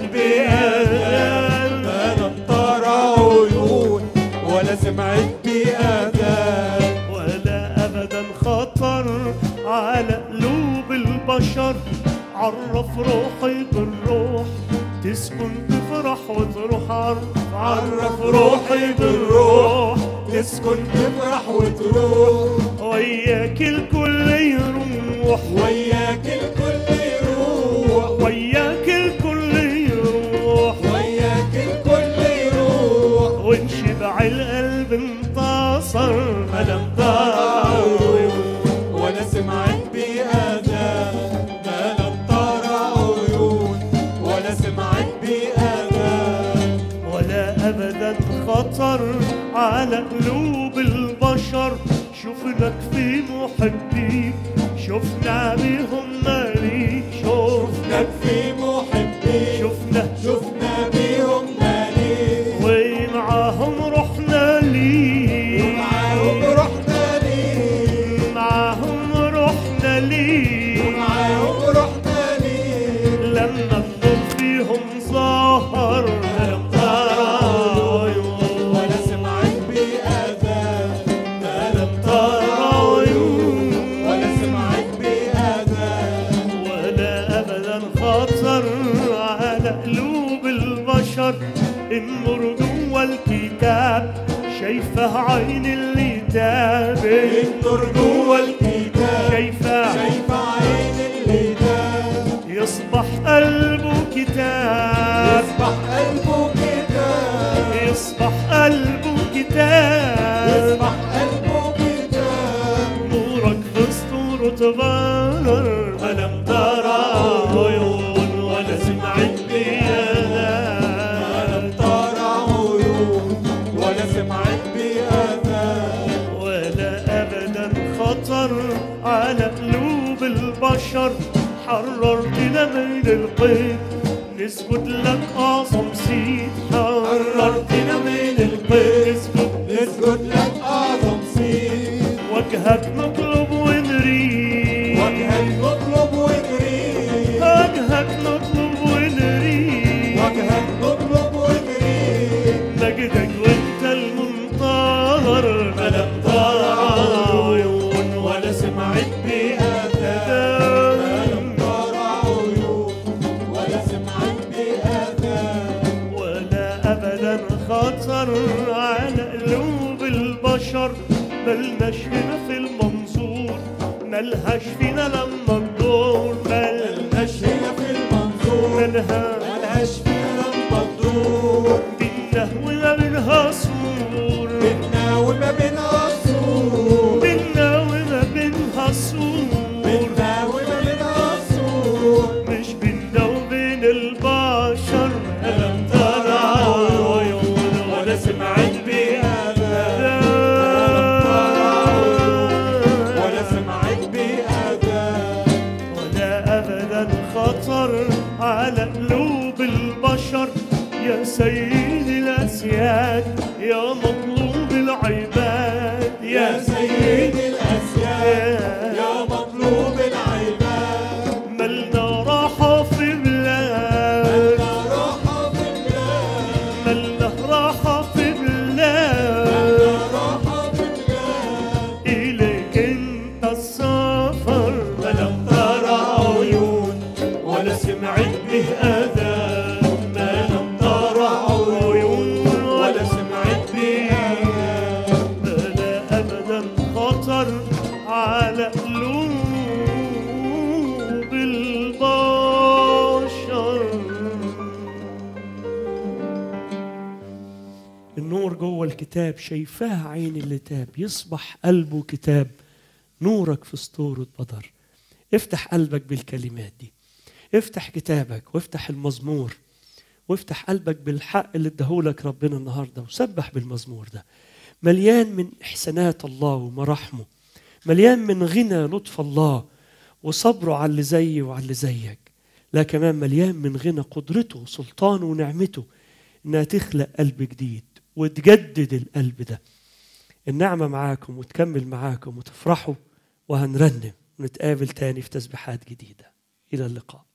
بأذان ما لم ترى عيون ولا سمعت بأذان ولا ابدا خطر على قلوب البشر عرف روحي بالروح تسكن تفرح وتروح عرف عرف روحي بالروح تسكن تفرح وتروح وياك الكل يروح وياك الكل يروح وياك الكل يروح وياك الكل يروح وانشبع القلب انتصر ما لم ترى ولا سمعت بأذان ما لم ترى عيون ولا سمعت بأذان ولا ابدا خطر على قلوب البشر شفناك في محبيك شفنا بهم مالي شفنا شفناك في محبين شفنا شفنا بيهم مالين ومعاهم رحنا لي ومعاهم رحنا ليه معاهم رحنا لي ومعاهم رحنا ليه لما النور فيهم ظهر لم ترى عيون ولا سمعت بأذان ما لم ترى ترى عيون ولا سمعت بأذان ولا ابدا خطر على قلوب البشر النور جوه الكتاب شايفه عين اللي تاب النور جوه الكتاب شايفه شايفة عين اللي دام يصبح قلبه كتاب يصبح قلبه كتاب يصبح قلبه كتاب يصبح قلبه كتاب نورك في سطوره تغير فلم ترى عيون ولا سمعت ما لم بيانات ترى عيون ولا سمعت بأذان ولا ابدا خطر على قلوب البشر حررتنا من القيد نسجد لك اعظم سيد حررتنا من القيد نسجد نسجد لك أعظم سيد وجهك نطلب ونريد وجهك نطلب ونريد وجهك نطلب ونريد وجهك نطلب ونريد مجدك وانت المنتظر فلم ترى عيون ولا سمعت بأذان ما لم بأذان ترى عيون ولا سمعت بأذان ولا ابدا خطر على قلوب البشر ملناش هنا في المنظور ملهاش فينا لما تدور ملهاش هنا في المنظور ملها ملهاش فينا لما تدور بينا وما بينها سور بينا وما بينها سور بينا وما بينها سور بينا وما بينها سور مش بينا على قلوب البشر يا سيد الأسياد يا مطلوب العباد يا سيد الأسياد يا مطلوب العباد ملنا راحة في بلاد لا راحة في البلاد ملنا راحة في بلاد لا راحة في البلاد إليك أنت السفر فلم ترى عيون ولا سمعت به آذان ما لم ترى عيون ولا سمعت به آذان لا أبدا خطر على قلوب البشر النور جوه الكتاب شايفاه عين اللي تاب يصبح قلبه كتاب نورك في سطور بدر افتح قلبك بالكلمات دي افتح كتابك وافتح المزمور وافتح قلبك بالحق اللي اداهولك ربنا النهارده وسبح بالمزمور ده مليان من احسانات الله ومراحمه مليان من غنى لطف الله وصبره على اللي زيي وعلى اللي زيك لا كمان مليان من غنى قدرته وسلطانه ونعمته انها تخلق قلب جديد وتجدد القلب ده النعمة معاكم وتكمل معاكم وتفرحوا وهنرنم ونتقابل تاني في تسبيحات جديدة إلى اللقاء